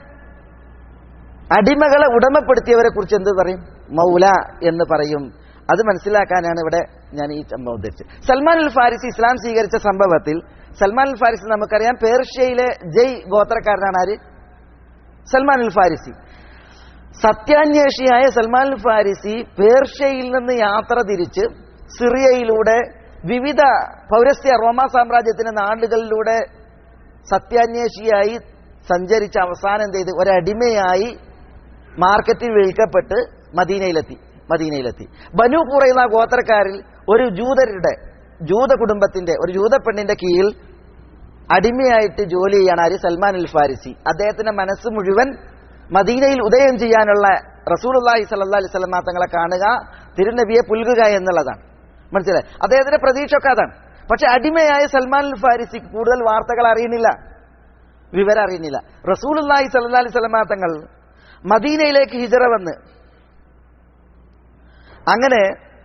അടിമകളെ ഉടമപ്പെടുത്തിയവരെ കുറിച്ച് എന്ത് പറയും മൗല എന്ന് പറയും അത് മനസ്സിലാക്കാനാണ് ഇവിടെ ഞാൻ ഈ സംഭവം ഉദ്ദേശിച്ചത് സൽമാൻ അൽ ഫാരിസി ഇസ്ലാം സ്വീകരിച്ച സംഭവത്തിൽ സൽമാൻ അൽ ഫാരിസി നമുക്കറിയാം പേർഷ്യയിലെ ജയ് ഗോത്രക്കാരനാണ് ആര് സൽമാൻ അൽ ഫാരിസി സത്യാന്വേഷിയായ സൽമാൻ അൽ ഫാരിസി പേർഷ്യയിൽ നിന്ന് യാത്ര തിരിച്ച് സിറിയയിലൂടെ വിവിധ പൗരസ്ത്യ റോമ സാമ്രാജ്യത്തിന്റെ നാടുകളിലൂടെ സത്യാന്വേഷിയായി സഞ്ചരിച്ച അവസാനം എന്ത് ചെയ്ത് ഒരടിമയായി മാർക്കറ്റിൽ വിൽക്കപ്പെട്ട് മദീനയിലെത്തി മദീനയിലെത്തി ബനു കുറയുന്ന ഗോത്രക്കാരിൽ ഒരു ജൂതരുടെ ജൂത കുടുംബത്തിന്റെ ഒരു ജൂത പെണ്ണിന്റെ കീഴിൽ അടിമയായിട്ട് ജോലി ചെയ്യാണ് ആര് സൽമാൻ അൽ ഫാരിസി അദ്ദേഹത്തിന്റെ മനസ്സ് മുഴുവൻ മദീനയിൽ ഉദയം ചെയ്യാനുള്ള റസൂൽ അള്ളാഹി സല്ലാ അലൈഹി സ്വലമ തങ്ങളെ കാണുക തിരുനബിയെ പുൽകുക എന്നുള്ളതാണ് മനസ്സിലായി അദ്ദേഹത്തിന്റെ പ്രതീക്ഷ ഒക്കെ അതാണ് പക്ഷെ അടിമയായ സൽമാൻ അൽ ഫാരിസി കൂടുതൽ വാർത്തകൾ അറിയുന്നില്ല വിവരം അറിയുന്നില്ല റസൂൽ അള്ളാഹി സല്ലാ അലൈഹി സ്വലമ തങ്ങൾ മദീനയിലേക്ക് ഹിജറ വന്ന് അങ്ങനെ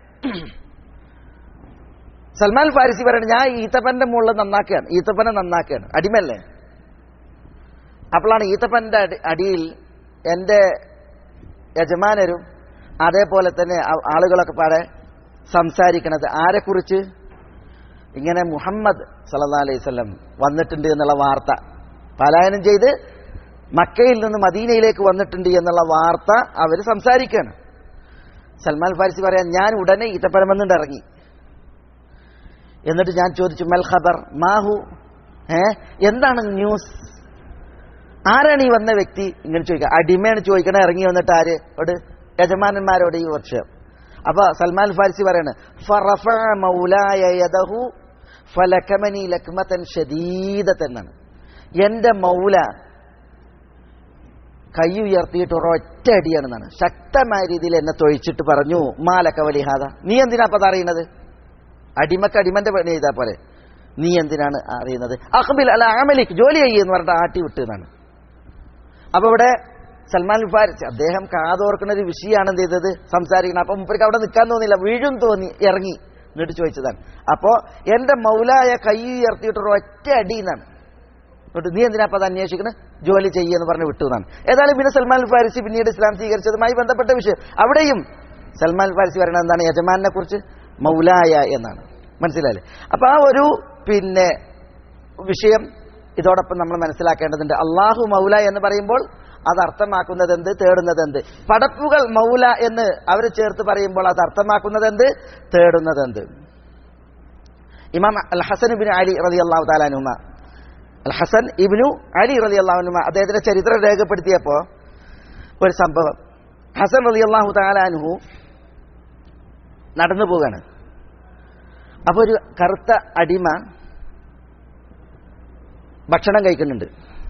സൽമാൻ ഫാരിസി പറയുന്നത് ഞാൻ ഈത്തപ്പന്റെ മുകളിൽ നന്നാക്കുകയാണ് ഈത്തപ്പനെ നന്നാക്കുകയാണ് അടിമല്ലേ അപ്പോഴാണ് ഈത്തപ്പന്റെ അടി അടിയിൽ എൻ്റെ യജമാനരും അതേപോലെ തന്നെ ആളുകളൊക്കെ പാടെ സംസാരിക്കണത് ആരെക്കുറിച്ച് ഇങ്ങനെ മുഹമ്മദ് സല്ലാ അലൈഹി സ്വലം വന്നിട്ടുണ്ട് എന്നുള്ള വാർത്ത പലായനം ചെയ്ത് മക്കയിൽ നിന്ന് മദീനയിലേക്ക് വന്നിട്ടുണ്ട് എന്നുള്ള വാർത്ത അവർ സംസാരിക്കുകയാണ് സൽമാൻ ഫാരിസി പറയാൻ ഞാൻ ഉടനെ ഈത്തപ്പനം വന്നിട്ട് ഇറങ്ങി എന്നിട്ട് ഞാൻ ചോദിച്ചു മൽ ഖബർ മാഹു ഏ എന്താണ് ന്യൂസ് ആരാണ് ഈ വന്ന വ്യക്തി ഇങ്ങനെ ചോദിക്കുക അടിമയാണ് ചോദിക്കണേ ഇറങ്ങി വന്നിട്ട് ആര് അവിടെ യജമാനന്മാരോട് ഈ വർഷം അപ്പൊ സൽമാൻ ഫാരിസി പറയാണ് ഫറഫഅ മൗലായ യദഹു ഫലകമനി ലക്മതൻ ഷദീദതൻ എന്നാണ് എന്റെ മൗല കൈ ഉയർത്തിയിട്ട് ഒരൊറ്റ അടിയാണെന്നാണ് ശക്തമായ രീതിയിൽ എന്നെ തൊഴിച്ചിട്ട് പറഞ്ഞു മാലക്ക വലിഹാദ നീ എന്തിനാ അപ്പൊ അറിയുന്നത് അടിമക്ക് അടിമന്റെ പണി ചെയ്താൽ പോലെ നീ എന്തിനാണ് അറിയുന്നത് അഹബിൽ അല്ല അമലിക്ക് ജോലി ചെയ്യുമെന്ന് പറഞ്ഞിട്ട് ആട്ടി വിട്ടു എന്നാണ് അപ്പൊ ഇവിടെ സൽമാൻ ഫാരിസ് അദ്ദേഹം കാതോർക്കുന്ന ഒരു വിഷയമാണ് എന്ത് ചെയ്തത് സംസാരിക്കണം അപ്പൊ മുപ്പർക്ക് അവിടെ നിൽക്കാൻ തോന്നിയില്ല വീഴും തോന്നി ഇറങ്ങി എന്നിട്ട് ചോദിച്ചതാണ് അപ്പോ എന്റെ മൗലായ കൈ ഉയർത്തിയിട്ട് ഒറ്റ അടി എന്നാണ് എന്നിട്ട് നീ എന്തിനാ അപ്പൊ അത് അന്വേഷിക്കുന്നത് ജോലി ചെയ്യുമെന്ന് പറഞ്ഞ് വിട്ടു എന്നാണ് ഏതായാലും പിന്നെ സൽമാൻ ഫാരിസി പിന്നീട് ഇസ്ലാം സ്വീകരിച്ചതുമായി ബന്ധപ്പെട്ട വിഷയം അവിടെയും സൽമാൻ ഫാരിസി പറയുന്നത് എന്താണ് യജമാനെ കുറിച്ച് മൗലായ എന്നാണ് മനസ്സിലായില്ലേ അപ്പൊ ആ ഒരു പിന്നെ വിഷയം ഇതോടൊപ്പം നമ്മൾ മനസ്സിലാക്കേണ്ടതുണ്ട് അള്ളാഹു മൗല എന്ന് പറയുമ്പോൾ അത് അർത്ഥമാക്കുന്നത് എന്ത് തേടുന്നത് എന്ത് പടപ്പുകൾ മൗല എന്ന് അവർ ചേർത്ത് പറയുമ്പോൾ അത് അർത്ഥമാക്കുന്നത് എന്ത് തേടുന്നത് എന്ത് ഇമാം അൽ ഹസൻ ഇബിൻ അലി റതി അള്ളാഹു താലാനുമ അൽ ഹസൻ ഇബിനു അലി റതി അള്ളാഹുനുമ അദ്ദേഹത്തിന്റെ ചരിത്രം രേഖപ്പെടുത്തിയപ്പോ ഒരു സംഭവം ഹസൻ റതി അള്ളാഹു താലാനുഹു നടന്നു പോവുകയാണ് അപ്പൊ ഒരു കറുത്ത അടിമ ഭക്ഷണം കഴിക്കുന്നുണ്ട്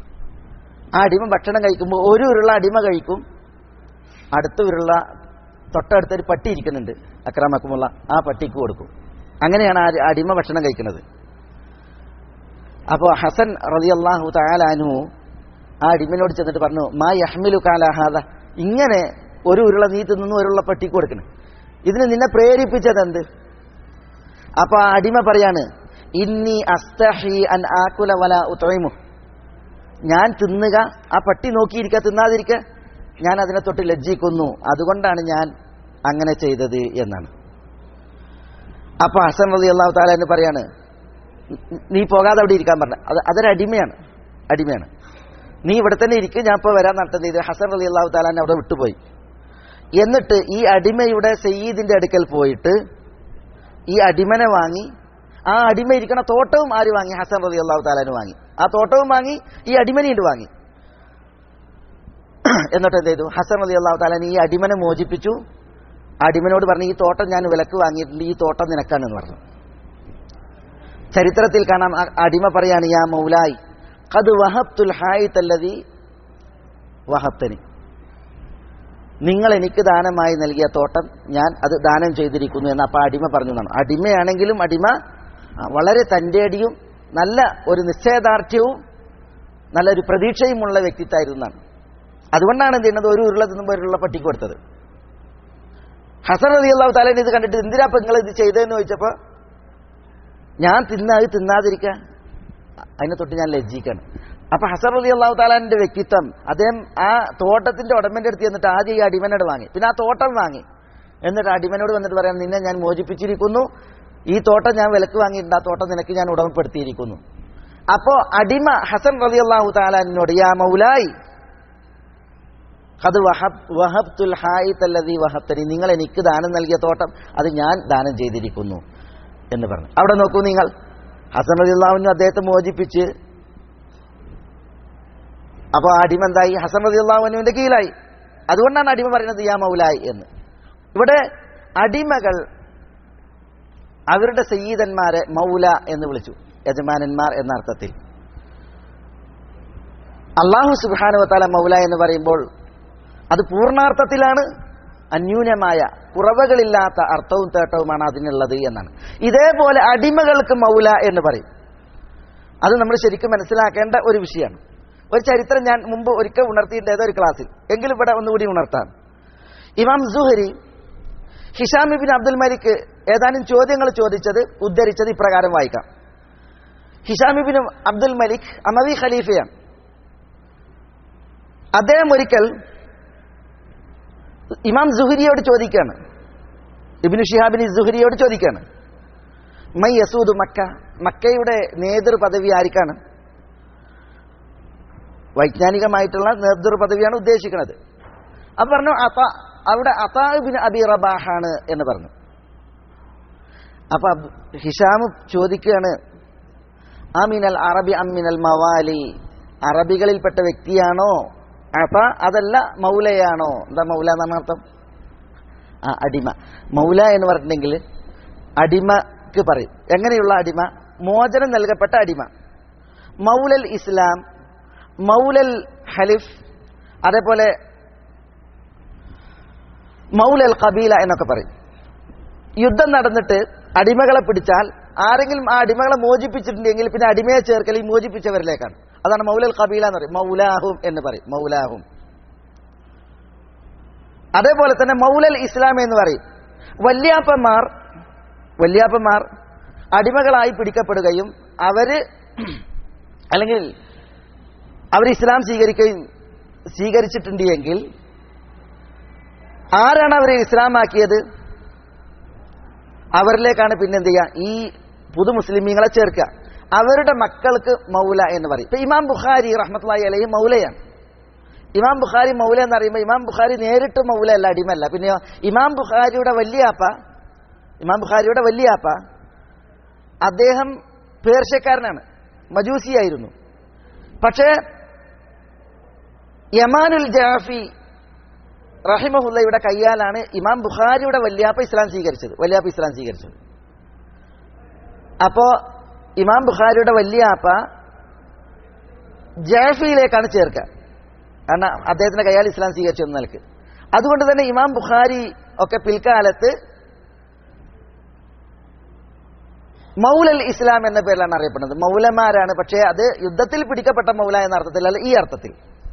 ആ അടിമ ഭക്ഷണം കഴിക്കുമ്പോൾ ഒരു ഉരുള അടിമ കഴിക്കും അടുത്ത ഉരുള തൊട്ടടുത്തൊരു പട്ടി ഇരിക്കുന്നുണ്ട് അക്രമക്കുമുള്ള ആ പട്ടിക്ക് കൊടുക്കും അങ്ങനെയാണ് ആ അടിമ ഭക്ഷണം കഴിക്കുന്നത് അപ്പോൾ ഹസൻ റളിയല്ലാഹു തആലാനു ആ അടിമനോട് ചെന്നിട്ട് പറഞ്ഞു മാ യഹ്മിലു കാലാഹാദ ഇങ്ങനെ ഒരു ഉരുള നീ തിന്നുന്നു ഒരുള്ള പട്ടിക്ക് കൊടുക്കണം ഇതിന് നിന്നെ പ്രേരിപ്പിച്ചത് എന്ത് അപ്പൊ ആ അടിമ പറയാണ് ഇന്നി അസ്തഹി അൻ ആക്കുല വല ഉത്തമു ഞാൻ തിന്നുക ആ പട്ടി നോക്കിയിരിക്കുക തിന്നാതിരിക്കുക ഞാൻ അതിനെ തൊട്ട് ലജ്ജിക്കുന്നു അതുകൊണ്ടാണ് ഞാൻ അങ്ങനെ ചെയ്തത് എന്നാണ് അപ്പൊ ഹസൻ റതി അള്ളാഹു താല എന്ന് പറയാണ് നീ പോകാതെ അവിടെ ഇരിക്കാൻ പറഞ്ഞ അത് അതൊരു അടിമയാണ് അടിമയാണ് നീ ഇവിടെ തന്നെ ഇരിക്കും ഞാൻ ഇപ്പോൾ വരാൻ നടത്തുന്നത് ഇത് ഹസൻ റതി അള്ളാഹു താലാനെ അവിടെ വിട്ടുപോയി എന്നിട്ട് ഈ അടിമയുടെ സയ്യീദിന്റെ അടുക്കൽ പോയിട്ട് ഈ അടിമനെ വാങ്ങി ആ അടിമ ഇരിക്കണ തോട്ടവും ആര് വാങ്ങി ഹസൻ റതി അള്ളാഹു താലാന് വാങ്ങി ആ തോട്ടവും വാങ്ങി ഈ അടിമനെയുണ്ട് വാങ്ങി എന്നിട്ട് എന്ത് ചെയ്തു ഹസൻ റതി അള്ളാഹു താലാൻ ഈ അടിമനെ മോചിപ്പിച്ചു അടിമനോട് പറഞ്ഞു ഈ തോട്ടം ഞാൻ വിലക്ക് വാങ്ങിയിട്ടുണ്ട് ഈ തോട്ടം നിനക്കാണെന്ന് പറഞ്ഞു ചരിത്രത്തിൽ കാണാം ആ അടിമ പറയാണ് യാ മൗലായി കത് വഹബ്തുൽ ഹായി തല്ലതി വഹബ്തനി നിങ്ങൾ എനിക്ക് ദാനമായി നൽകിയ തോട്ടം ഞാൻ അത് ദാനം ചെയ്തിരിക്കുന്നു എന്ന് അപ്പൊ അടിമ പറഞ്ഞു എന്നാണ് അടിമയാണെങ്കിലും അടിമ ആ, വളരെ തൻ്റെ അടിയും നല്ല ഒരു നിശ്ചയദാർഢ്യവും നല്ലൊരു പ്രതീക്ഷയുമുള്ള വ്യക്തിത്വമായിരുന്നു എന്നാണ് അതുകൊണ്ടാണ് എന്ത് ചെയ്യുന്നത് ഒരു ഉരുള തിന്നുമ്പോൾ ഒരു ഉരുള പട്ടിക്ക് കൊടുത്തത് ഹസൻ അലി അള്ളാഹു താലേനെ ഇത് കണ്ടിട്ട് എന്തിനാ ഇപ്പൊ നിങ്ങൾ ഇത് ചെയ്തതെന്ന് ചോദിച്ചപ്പോ ഞാൻ തിന്ന അത് തിന്നാതിരിക്കുക അതിനെ തൊട്ട് ഞാൻ ലജ്ജിക്കാണ് അപ്പൊ ഹസൻ അലി അള്ളാഹു താലാന്റെ വ്യക്തിത്വം അദ്ദേഹം ആ തോട്ടത്തിന്റെ ഉടമന്റെ അടുത്ത് ചെന്നിട്ട് ആദ്യം ഈ അടിമനോട് വാങ്ങി പിന്നെ ആ തോട്ടം വാങ്ങി എന്നിട്ട് അടിമനോട് വന്നിട്ട് പറയാൻ നിന്നെ ഞാൻ മോചിപ്പിച്ചിരിക്കുന്നു ഈ തോട്ടം ഞാൻ വിലക്ക് വാങ്ങിയിട്ടുണ്ട് ആ തോട്ടം നിനക്ക് ഞാൻ ഉടമപ്പെടുത്തിയിരിക്കുന്നു അപ്പോ അടിമ ഹസൻ റലി അള്ളാഹു താലാനോട് യാ മൗലായി അത് വഹബ് വഹബ്തുൽ ഹായിത്തല്ലതി വഹബ്തനി നിങ്ങൾ എനിക്ക് ദാനം നൽകിയ തോട്ടം അത് ഞാൻ ദാനം ചെയ്തിരിക്കുന്നു എന്ന് പറഞ്ഞു അവിടെ നോക്കൂ നിങ്ങൾ ഹസൻ റലിയുള്ളാവിനും അദ്ദേഹത്തെ മോചിപ്പിച്ച് അപ്പോൾ അടിമ എന്തായി ഹസൻ റലിയുള്ളാവിനുവിന്റെ കീഴിലായി അതുകൊണ്ടാണ് അടിമ പറയുന്നത് യാ മൗലായി എന്ന് ഇവിടെ അടിമകൾ അവരുടെ സയ്യീദന്മാരെ മൗല എന്ന് വിളിച്ചു യജമാനന്മാർ എന്ന അർത്ഥത്തിൽ അള്ളാഹു സുബാനുവത്താല മൗല എന്ന് പറയുമ്പോൾ അത് പൂർണ്ണാർത്ഥത്തിലാണ് അന്യൂനമായ കുറവുകളില്ലാത്ത അർത്ഥവും തേട്ടവുമാണ് അതിനുള്ളത് എന്നാണ് ഇതേപോലെ അടിമകൾക്ക് മൗല എന്ന് പറയും അത് നമ്മൾ ശരിക്കും മനസ്സിലാക്കേണ്ട ഒരു വിഷയമാണ് ഒരു ചരിത്രം ഞാൻ മുമ്പ് ഒരിക്കൽ ഉണർത്തിയിട്ടുണ്ട് ഏതോ ഒരു ക്ലാസ്സിൽ എങ്കിലും ഇവിടെ ഒന്നുകൂടി ഉണർത്താം ഇമാം Zuhri Hisham ibn Abdul Malik ഏതാനും ചോദ്യങ്ങൾ ചോദിച്ചത് ഉദ്ധരിച്ചത് ഇപ്രകാരം വായിക്കാം ഹിഷാം ഇബിൻ അബ്ദുൽ മലിക് അമവി ഖലീഫയാണ് അദ്ദേഹം ഒരിക്കൽ ഇമാം സുഹരിയോട് ചോദിക്കാണ് ഇബിനു ഷിഹാബിൻ സുഹരിയോട് ചോദിക്കാണ് മൈ യസൂദ് മക്ക മക്കയുടെ നേതൃ പദവി ആർക്കാണ് വൈജ്ഞാനികമായിട്ടുള്ള നേതൃ പദവിയാണ് ഉദ്ദേശിക്കുന്നത് അപ്പൊ പറഞ്ഞു അത അവിടെ അതാബിൻ അബി റബാഹാണ് എന്ന് പറഞ്ഞു അപ്പൊ അബ്- ഹിഷാം ചോദിക്കുകയാണ് അമിനൽ അറബി അമിനൽ മവാലി അറബികളിൽപ്പെട്ട വ്യക്തിയാണോ അപ്പ അതല്ല മൗലയാണോ എന്താ മൗല എന്നാണ് അർത്ഥം ആ അടിമ മൗല എന്ന് പറഞ്ഞിട്ടുണ്ടെങ്കിൽ അടിമക്ക് പറയും എങ്ങനെയുള്ള അടിമ മോചനം നൽകപ്പെട്ട അടിമ മൗലൽ ഇസ്ലാം മൗലൽ ഹലിഫ് അതേപോലെ മൗലൽ കബീല എന്നൊക്കെ പറയും യുദ്ധം നടന്നിട്ട് അടിമകളെ പിടിച്ചാൽ ആരെങ്കിലും ആ അടിമകളെ മോചിപ്പിച്ചിട്ടുണ്ടെങ്കിൽ പിന്നെ അടിമയെ ചേർക്കൽ ഈ മോചിപ്പിച്ചവരിലേക്കാണ് അതാണ് മൗലൽ കബീല എന്ന് പറയും മൗലാഹും എന്ന് പറയും മൗലാഹും അതേപോലെ തന്നെ മൗലൽ ഇസ്ലാം എന്ന് പറയും വല്യാപ്പന്മാർ വല്യാപ്പന്മാർ അടിമകളായി പിടിക്കപ്പെടുകയും അവര് അല്ലെങ്കിൽ അവർ ഇസ്ലാം സ്വീകരിക്കുകയും സ്വീകരിച്ചിട്ടുണ്ട് എങ്കിൽ ആരാണ് അവരെ ഇസ്ലാമാക്കിയത് അവരിലേക്കാണ് പിന്നെന്ത് ചെയ്യുക ഈ പുതു മുസ്ലിമീങ്ങളെ ചേർക്കുക അവരുടെ മക്കൾക്ക് മൗല എന്ന് പറയും ഇപ്പൊ ഇമാം ബുഖാരി റഹ്മത്തുള്ളാഹി അലൈഹി മൗലയാണ് ഇമാം ബുഖാരി മൗല എന്ന് പറയുമ്പോൾ ഇമാം ബുഖാരി നേരിട്ട് മൗല അല്ല അടിമല്ല പിന്നെയോ ഇമാം ബുഖാരിയുടെ വലിയാപ്പ ഇമാം ബുഖാരിയുടെ വലിയാപ്പ അദ്ദേഹം പേർഷ്യക്കാരനാണ് മജൂസിയായിരുന്നു പക്ഷേ യമാനുൽ ജാഫി റഹിമഹുല്ലയുടെ കയ്യാലാണ് ഇമാം ബുഖാരിയുടെ വല്യാപ്പ ഇസ്ലാം സ്വീകരിച്ചത് വല്യാപ്പ ഇസ്ലാം സ്വീകരിച്ചത് അപ്പോ ഇമാം ബുഖാരിയുടെ വല്യാപ്പ ജാഫിയിലേക്കാണ് ചേർക്കുക കാരണം അദ്ദേഹത്തിന്റെ കയ്യാൽ ഇസ്ലാം സ്വീകരിച്ചു എന്ന നിലക്ക് അതുകൊണ്ട് തന്നെ ഇമാം ബുഖാരി ഒക്കെ പിൽക്കാലത്ത് മൗലൽ ഇസ്ലാം എന്ന പേരിലാണ് അറിയപ്പെടുന്നത് മൗലമാരാണ് പക്ഷേ അത് യുദ്ധത്തിൽ പിടിക്കപ്പെട്ട മൗല എന്ന അർത്ഥത്തിലല്ല ഈ അർത്ഥത്തിൽ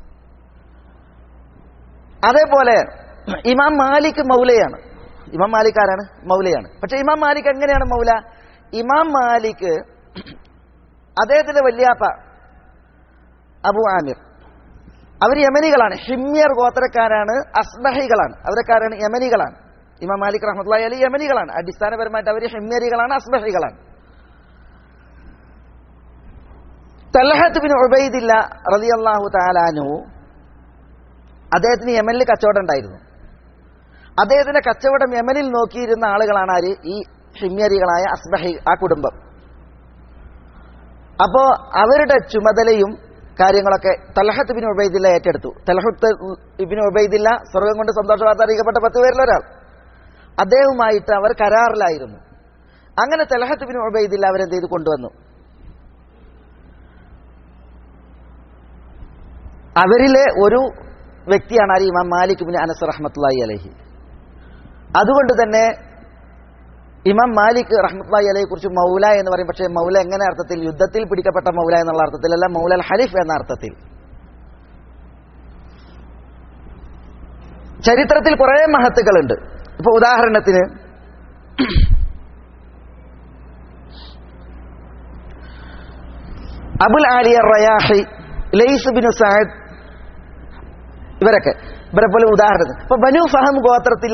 അതേപോലെ ഇമാം മാലിക് മൗലയാണ് ഇമാം മാലിക് ആരാണ് മൗലയാണ് പക്ഷെ ഇമാം മാലിക് എങ്ങനെയാണ് മൗല ഇമാം മാലിക് അദ്ദേഹത്തിന്റെ വല്യാപ്പ അബു ആമിർ അവർ യമനികളാണ് ഹിമ്യർ ഗോത്രക്കാരാണ് അസ്ബഹികളാണ് അവരക്കാരാണ് യമനികളാണ് ഇമാം മാലിക് റഹ്മത്തുള്ളി അലി യമനികളാണ് അടിസ്ഥാനപരമായിട്ട് അവർ ഹിമ്യരികളാണ് അസ്ബഹികളാണ് തലഹത്ത് ബിൻ ഉബൈദില്ല റളിയല്ലാഹു താലാനു അദ്ദേഹത്തിന് യമനിൽ കച്ചവടം ഉണ്ടായിരുന്നു അദ്ദേഹത്തിന്റെ കച്ചവടം യമനിൽ നോക്കിയിരുന്ന ആളുകളാണ് ആര് ഈ ഹിമ്യരികളായ അസ്ബഹി ആ കുടുംബം അപ്പോ അവരുടെ ചുമതലയും കാര്യങ്ങളൊക്കെ തലഹത്ത് ബിൻ ഉബൈദില്ല ഏറ്റെടുത്തു തലഹത്ത് ഇബിൻ ഉബൈദില്ല സ്വർഗം കൊണ്ട് സന്തോഷ വാർത്ത അറിയിക്കപ്പെട്ട പത്ത് പേരിലൊരാൾ അദ്ദേഹവുമായിട്ട് അവർ കരാറിലായിരുന്നു അങ്ങനെ തലഹത്ത് ബിൻ ഉബൈദില്ല അവരെന്ത് ചെയ്ത് കൊണ്ടുവന്നു അവരിലെ ഒരു വ്യക്തിയാണ് ആര് ഇമാം മാലിക് ബിൻ അനസ് റഹ്മത്തുള്ളാഹി അലഹി അതുകൊണ്ട് തന്നെ ഇമാം മാലിക് റഹ്മത്തുള്ളാഹി അലഹിയെ കുറിച്ച് മൗല എന്ന് പറയും പക്ഷേ മൗല എങ്ങനെ അർത്ഥത്തിൽ യുദ്ധത്തിൽ പിടിക്കപ്പെട്ട മൗല എന്നുള്ള അർത്ഥത്തിലല്ല മൗലൽ ഹലിഫ് എന്ന അർത്ഥത്തിൽ ചരിത്രത്തിൽ കുറെ മഹത്തുക്കളുണ്ട് ഇപ്പൊ ഉദാഹരണത്തിന് Abul Aliya Riyahi Laith bin Saad ഇവരൊക്കെ ഇവരെ പോലെ ഉദാഹരണത്തിന് ഇപ്പൊ ബനു ഫഹം ഗോത്രത്തിൽ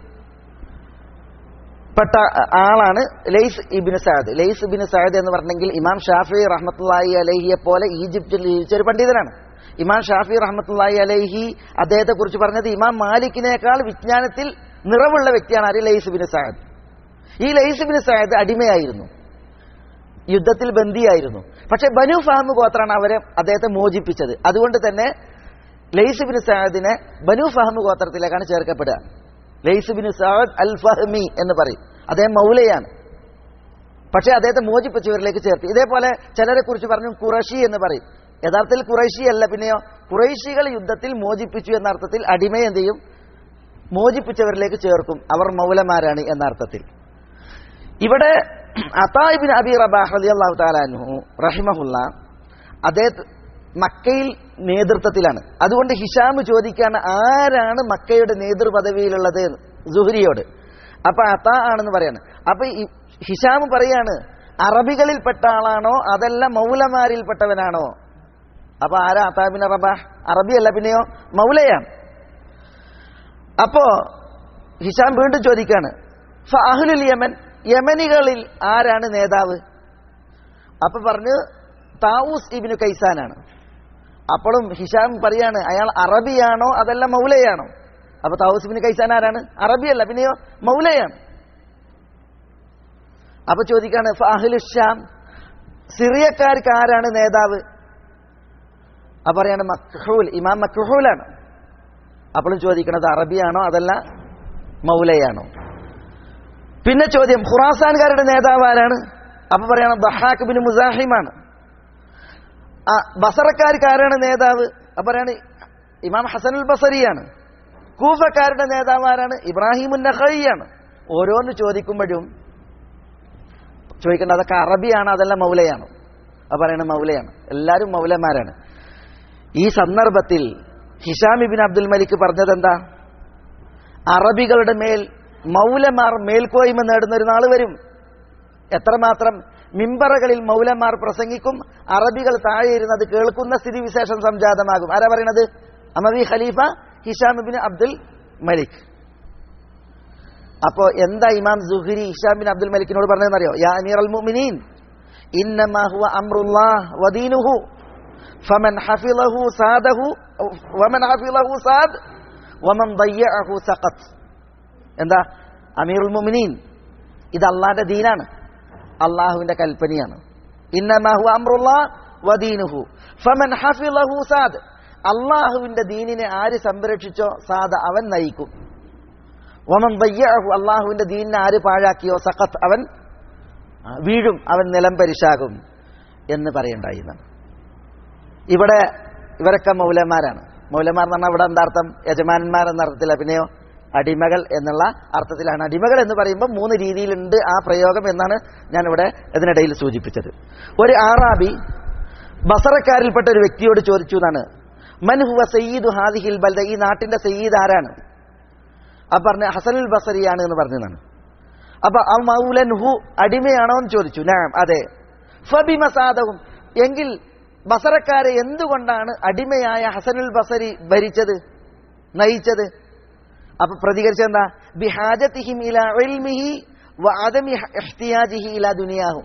പെട്ട ആളാണ് Laith ibn Saad Laith ibn Saad എന്ന് പറഞ്ഞെങ്കിൽ ഇമാം ഷാഫി റഹ്മത്തുള്ളാഹി അലഹിയെ പോലെ ഈജിപ്തിൽ ജീവിച്ച ഒരു പണ്ഡിതനാണ് ഇമാം ഷാഫി റഹ്മത്തുള്ളാഹി അലഹി അദ്ദേഹത്തെ കുറിച്ച് പറഞ്ഞത് ഇമാം മാലിക്കിനേക്കാൾ വിജ്ഞാനത്തിൽ നിറവുള്ള വ്യക്തിയാണ് ആര് ലൈസ് ബിന് സാദ് ഈ ലൈസ് ബിന് സാദ് അടിമയായിരുന്നു യുദ്ധത്തിൽ ബന്ദിയായിരുന്നു പക്ഷെ ബനു ഫഹം ഗോത്രാണ് അവരെ അദ്ദേഹത്തെ മോചിപ്പിച്ചത് അതുകൊണ്ട് തന്നെ ലൈസ് ബിൻ സാദിനെ ബനു ഫഹം ഗോത്രത്തിലേക്കാണ് ചേർക്കപ്പെടുക Laith bin Saad al Fahmi എന്ന് പറയും അദ്ദേഹം മൗലയാണ് പക്ഷെ അദ്ദേഹത്തെ മോചിപ്പിച്ചവരിലേക്ക് ചേർത്ത് ഇതേപോലെ ചിലരെ കുറിച്ച് പറഞ്ഞു കുറഷി എന്ന് പറയും യഥാർത്ഥത്തിൽ കുറേശി അല്ല പിന്നെയോ കുറേശികൾ യുദ്ധത്തിൽ മോചിപ്പിച്ചു എന്ന അർത്ഥത്തിൽ അടിമയെ എന്ത് ചെയ്യും മോചിപ്പിച്ചവരിലേക്ക് ചേർക്കും അവർ മൗലമാരാണ് എന്ന അർത്ഥത്തിൽ ഇവിടെ അതായിബിൻ അബി റബാഹ് റളിയല്ലാഹു തആല അൻഹു റഹിമഹുല്ല അദ്ദേഹം മക്കയിൽ നേതൃത്വത്തിലാണ് അതുകൊണ്ട് ഹിഷാം ചോദിക്കാണ് ആരാണ് മക്കയുടെ നേതൃപദവിയിലുള്ളത് സുഹരിയോട് അപ്പൊ അത്ത ആണെന്ന് പറയാണ് അപ്പൊ ഈ ഹിഷാം പറയാണ് അറബികളിൽപ്പെട്ട ആളാണോ അതല്ല മൗലമാരിൽപ്പെട്ടവനാണോ അപ്പൊ ആരാ അതാബിൻ റബാഹ് അറബിയല്ല പിന്നെയോ മൗലയാണ് അപ്പോ ഹിഷാം വീണ്ടും ചോദിക്കാണ് ഫഅഹ്ലുൽ യമൻ യമനികളിൽ ആരാണ് നേതാവ് അപ്പൊ പറഞ്ഞു താവൂസ് ഇബിനു കൈസാനാണ് അപ്പോഴും ഹിഷാം പറയാണ് അയാൾ അറബിയാണോ അതല്ല മൗലയാണോ അപ്പൊ താവൂസ് ഇബിന് കൈസാൻ ആരാണ് അറബിയല്ല പിന്നെയോ മൗലയാണ് അപ്പൊ ചോദിക്കാണ് ഫാഹിലുഷാം സിറിയക്കാർക്ക് ആരാണ് നേതാവ് അപ്പൊ പറയാണ് മക്ഹൂൽ ഇമാം മക്ഹൂലാണ് അപ്പോഴും ചോദിക്കണത് അറബിയാണോ അതല്ല മൗലയാണോ പിന്നെ ചോദ്യം ഖുറാസാൻകാരുടെ നേതാവ് ആരാണ് അപ്പൊ പറയണം ദഹാഖ് ബിൻ മുസാഹിമാണ് ആ ബസറക്കാർക്ക് ആരാണ് നേതാവ് അപ്പൊ പറയാണ് ഇമാം ഹസനുൽ ബസറിയാണ് കൂഫക്കാരുടെ നേതാവ് ആരാണ് ഇബ്രാഹിം നഖയിയാണ് ഓരോന്ന് ചോദിക്കുമ്പോഴും ചോദിക്കേണ്ട അതൊക്കെ അറബിയാണ് അതെല്ലാം മൗലയാണ് അത് പറയണ മൗലയാണ് എല്ലാവരും മൗലന്മാരാണ് ഈ സന്ദർഭത്തിൽ ഹിഷാം ഇബിൻ അബ്ദുൽ മലിക് പറഞ്ഞത് എന്താ അറബികളുടെ മേൽ മൗലമാർ മേൽക്കോയ്മ നേടുന്ന ഒരു നാൾ വരും എത്രമാത്രം മിമ്പറകളിൽ മൗലന്മാർ പ്രസംഗിക്കും അറബികൾ താഴെ ഇരുന്നത് കേൾക്കുന്ന സ്ഥിതിവിശേഷം സംജാതമാകും ആരാ പറയണത് അമവി ഖലീഫ ഹിഷാം ഇബിൻ അബ്ദുൽ മലിക് അപ്പോ എന്താ ഇമാം സുഹരി ഹിഷാം ബിൻ അബ്ദുൽ മലിക്കിനോട് പറഞ്ഞതെന്നറിയോ യാ അമീർ അൽ മുഅ്മിനീൻ ഇന്നമാ ഹുവ അംറുല്ലാഹ് വദീനുഹു ഫമൻ ഹഫിളഹു സാദഹു വമൻ ഹഫിളഹു സാദ് വമൻ ദയ്യഅഹു സഖത്ത് എന്താ അമീറുൽ മുഅ്മിനീൻ ഇത് അള്ളാന്റെ ദീനാണ് അള്ളാഹുവിന്റെ കൽപ്പനയാണ് ഇന്നമാ ഹുവ അംറുല്ലാഹ് വദീനുഹു ഫമൻ ഹഫിളഹു സാദ് അള്ളാഹുവിന്റെ ദീനിനെ ആര് സംരക്ഷിച്ചോ സാദ അവൻ നയിക്കും വമൻ ദയ്യഅഹു അള്ളാഹുവിന്റെ ദീനിനെ ആര് പാഴാക്കിയോ സഖത്ത് അവൻ ആ, വീഴും അവൻ നിലം പരിശാകും എന്ന് പറയണ്ടായി എന്നാണ് ഇവിടെ ഇവരൊക്കെ മൗലന്മാരാണ് മൗലന്മാർ എന്ന് പറഞ്ഞാൽ ഇവിടെ എന്താ അർത്ഥം യജമാനന്മാർ എന്ന അർത്ഥത്തില പിന്നെയോ അടിമകൾ എന്നുള്ള അർത്ഥത്തിലാണ് അടിമകൾ എന്ന് പറയുമ്പോൾ മൂന്ന് രീതിയിലുണ്ട് ആ പ്രയോഗം എന്നാണ് ഞാൻ ഇവിടെ ഇതിനിടയിൽ സൂചിപ്പിച്ചത് ഒരു ആറാബി ബസറക്കാരിൽപ്പെട്ട ഒരു വ്യക്തിയോട് ചോദിച്ചു എന്നാണ് മൻഹുവ സയ്യിദു ഹാദിഹിൽ ബൽദ ഈ നാട്ടിന്റെ സയ്യിദ് ആരാണ് അപ്പൊ പറഞ്ഞ ഹസനുൽ ബസറിയാണ് എന്ന് പറഞ്ഞതാണ് അപ്പൊ ആ മൗലൻ ഹു അടിമയാണോ എന്ന് ചോദിച്ചു ഞാൻ അതെ ഫബിമസാദവും എങ്കിൽ ബസറക്കാരെ എന്തുകൊണ്ടാണ് അടിമയായ ഹസനുൽ ബസരി ഭരിച്ചത് നയിച്ചത് അപ്പൊ പ്രതികരിച്ചെന്താ ബിഹാജത്തിഹിം ഇല ഇൽമിഹി വ അദമി ഇഹ്തിയാജിഹി ഇല ദുനിയാഹു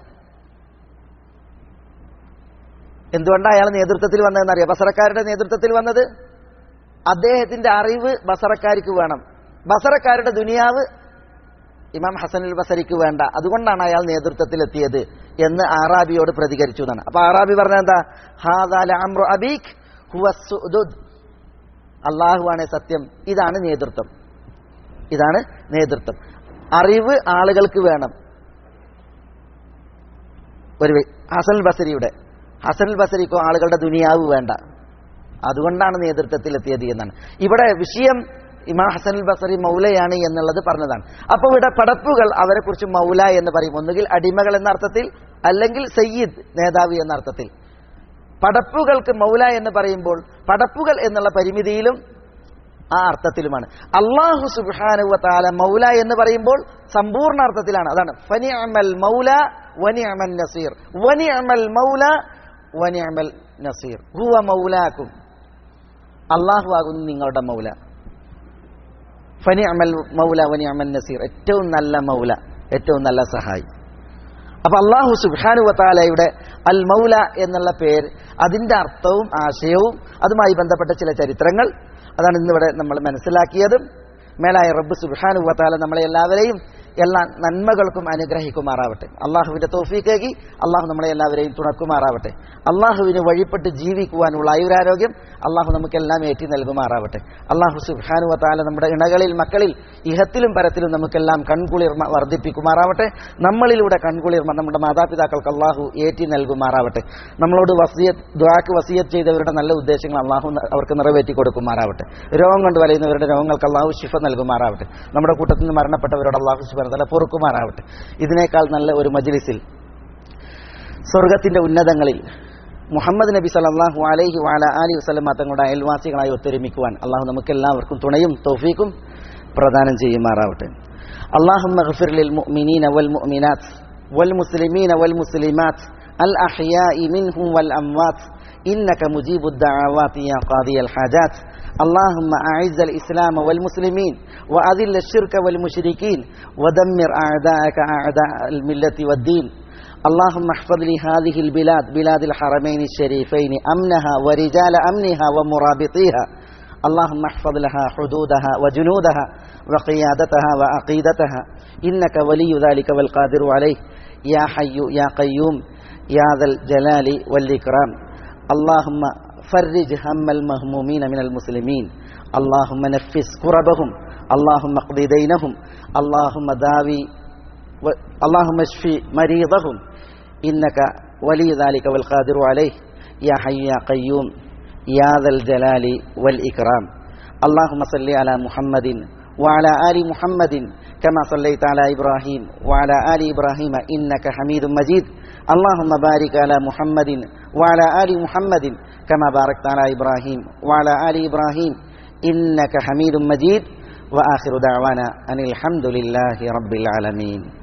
എന്തുകൊണ്ടാണ് അയാൾ നേതൃത്വത്തിൽ വന്നതെന്നറിയാം ബസറക്കാരുടെ നേതൃത്വത്തിൽ വന്നത് അദ്ദേഹത്തിന്റെ അറിവ് ബസറക്കാർക്ക് വേണം ബസറക്കാരുടെ ദുനിയാവ് ഇമാം ഹസനുൽ ബസരിക്ക് വേണ്ട അതുകൊണ്ടാണ് അയാൾ നേതൃത്വത്തിലെത്തിയത് എന്ന് ആറാബിയോട് പ്രതികരിച്ചു എന്നാണ് അപ്പൊ ആറാബി പറഞ്ഞ എന്താ ഹാദാല അമ്രു അബീഖ് ഹുവ സുദുദ് അള്ളാഹുവാണ് സത്യം ഇതാണ് നേതൃത്വം ഇതാണ് നേതൃത്വം അറിവ് ആളുകൾക്ക് വേണം ഒരു വ്യ- ഹസനുൽ ബസരിയുടെ ഹസനുൽ ബസരിക്കോ ആളുകളുടെ ദുനിയാവ് വേണ്ട അതുകൊണ്ടാണ് നേതൃത്വത്തിലെത്തിയത് എന്നാണ് ഇവിടെ വിഷയം ഇമാം ഹസനുൽ ബസറി മൗലയാണ് എന്നുള്ളത് പറഞ്ഞതാണ് അപ്പോൾ ഇവിടെ പടപ്പുകൾ അവരെ കുറിച്ച് മൗല എന്ന് പറയും ഒന്നുകിൽ അടിമകൾ എന്ന അർത്ഥത്തിൽ അല്ലെങ്കിൽ സയ്യിദ് നേതാവ് എന്ന അർത്ഥത്തിൽ പടപ്പുകൾക്ക് മൗല എന്ന് പറയുമ്പോൾ പടപ്പുകൾ എന്നുള്ള പരിമിതിയിലും ആ അർത്ഥത്തിലുമാണ് അള്ളാഹു സുബാനുവ താല മൗല എന്ന് പറയുമ്പോൾ സമ്പൂർണ്ണ അർത്ഥത്തിലാണ് അതാണ് ഫനിഅമൽ മൗല വനിഅമൽ നസീർ വനിഅമൽ മൗല വനിഅമൽ നസീർ ഹുവ മൗലാക്കും അള്ളാഹു ആകുന്നു നിങ്ങളുടെ മൗല ഫനിഅമൽ മൗല വനിഅമൽ നസീർ ഏറ്റവും നല്ല മൗല ഏറ്റവും നല്ല സഹായി അപ്പൊ അള്ളാഹു സുബാനുവത്താലയുടെ അൽ മൗല എന്നുള്ള പേര് അതിന്റെ അർത്ഥവും ആശയവും അതുമായി ബന്ധപ്പെട്ട ചില ചരിത്രങ്ങൾ അതാണ് ഇന്നിവിടെ നമ്മൾ മനസ്സിലാക്കിയത് മേലായ റബ്ബ് സുബാനുവത്താല നമ്മളെ എല്ലാവരെയും എല്ലാ നന്മകൾക്കും അനുഗ്രഹിക്കുമാറാവട്ടെ അള്ളാഹുവിന്റെ തോഫീക്കേക്ക് അള്ളാഹു നമ്മളെ എല്ലാവരെയും തുണക്കുമാറാവട്ടെ അള്ളാഹുവിന് വഴിപ്പെട്ട് ജീവിക്കുവാനുള്ള ആയുരാരോഗ്യം അള്ളാഹു നമുക്കെല്ലാം ഏറ്റി നൽകുമാറാവട്ടെ അള്ളാഹു സുബാനുവത്താല നമ്മുടെ ഇണകളിൽ മക്കളിൽ ഇഹത്തിലും പരത്തിലും നമുക്കെല്ലാം കൺകുളിർമ വർദ്ധിപ്പിക്കുമാറാവട്ടെ നമ്മളിലൂടെ കൺകുളിർമ നമ്മുടെ മാതാപിതാക്കൾക്ക് അള്ളാഹു ഏറ്റി നൽകുമാറാവട്ടെ നമ്മളോട് വസിയത്ത് ദ്വാക്ക് വസിയത്ത് ചെയ്തവരുടെ നല്ല ഉദ്ദേശങ്ങൾ അള്ളാഹു ന- അവർക്ക് നിറവേറ്റി കൊടുക്കുമാറാവട്ടെ രോഗം കൊണ്ട് വലയുന്നവരുടെ രോഗങ്ങൾക്ക് അള്ളാഹു ശിഫ നൽകുമാറാവട്ടെ നമ്മുടെ കൂട്ടത്തിൽ നിന്ന് മരണപ്പെട്ടവരോട് അള്ളാഹു സുബർതല പൊറുക്കുമാറാവട്ടെ ഇതിനേക്കാൾ നല്ല ഒരു മജ്ലിസിൽ സ്വർഗത്തിന്റെ ഉന്നതങ്ങളിൽ മുഹമ്മദ് നബി സല്ലല്ലാഹു അലൈഹി വഅല ആലി വസല്ലമ തങ്ങളുടെ അയൽവാസികളായി ഒത്തൊരുമിക്കുവാൻ അള്ളാഹു നമുക്കെല്ലാവർക്കും തുണയും തൗഫീക്കും പ്രദാനം ചെയ്യുമാറാവട്ടെ اللهم اغفر للمؤمنين والمؤمنات والمسلمين والمسلمات الأحياء منهم والأموات إنك مجيب الدعوات يا قاضي الحاجات اللهم أعز الإسلام والمسلمين وأذل الشرك والمشركين ودمر أعداءك أعداء الملة والدين اللهم احفظ لي هذه البلاد بلاد الحرمين الشريفين أمنها ورجال أمنها ومرابطيها اللهم احفظ لها حدودها وجنودها وقيادتها وعقيدتها إنك ولي ذلك والقادر عليه يا حي يا قيوم يا ذا الجلال والإكرام اللهم فرج هم المهمومين من المسلمين اللهم نفس كربهم اللهم اقض دينهم اللهم داوي و- اللهم اشف مريضهم إنك ولي ذلك والقادر عليه يا حي يا قيوم يا ذا الجلال والإكرام اللهم صل على محمد وعلى آل محمد كما صليت على إبراهيم وعلى آل إبراهيم إنك حميد مجيد اللهم بارك على محمد وعلى آل محمد كما باركت على إبراهيم وعلى آل إبراهيم إنك حميد مجيد وآخر دعوانا أن الحمد لله رب العالمين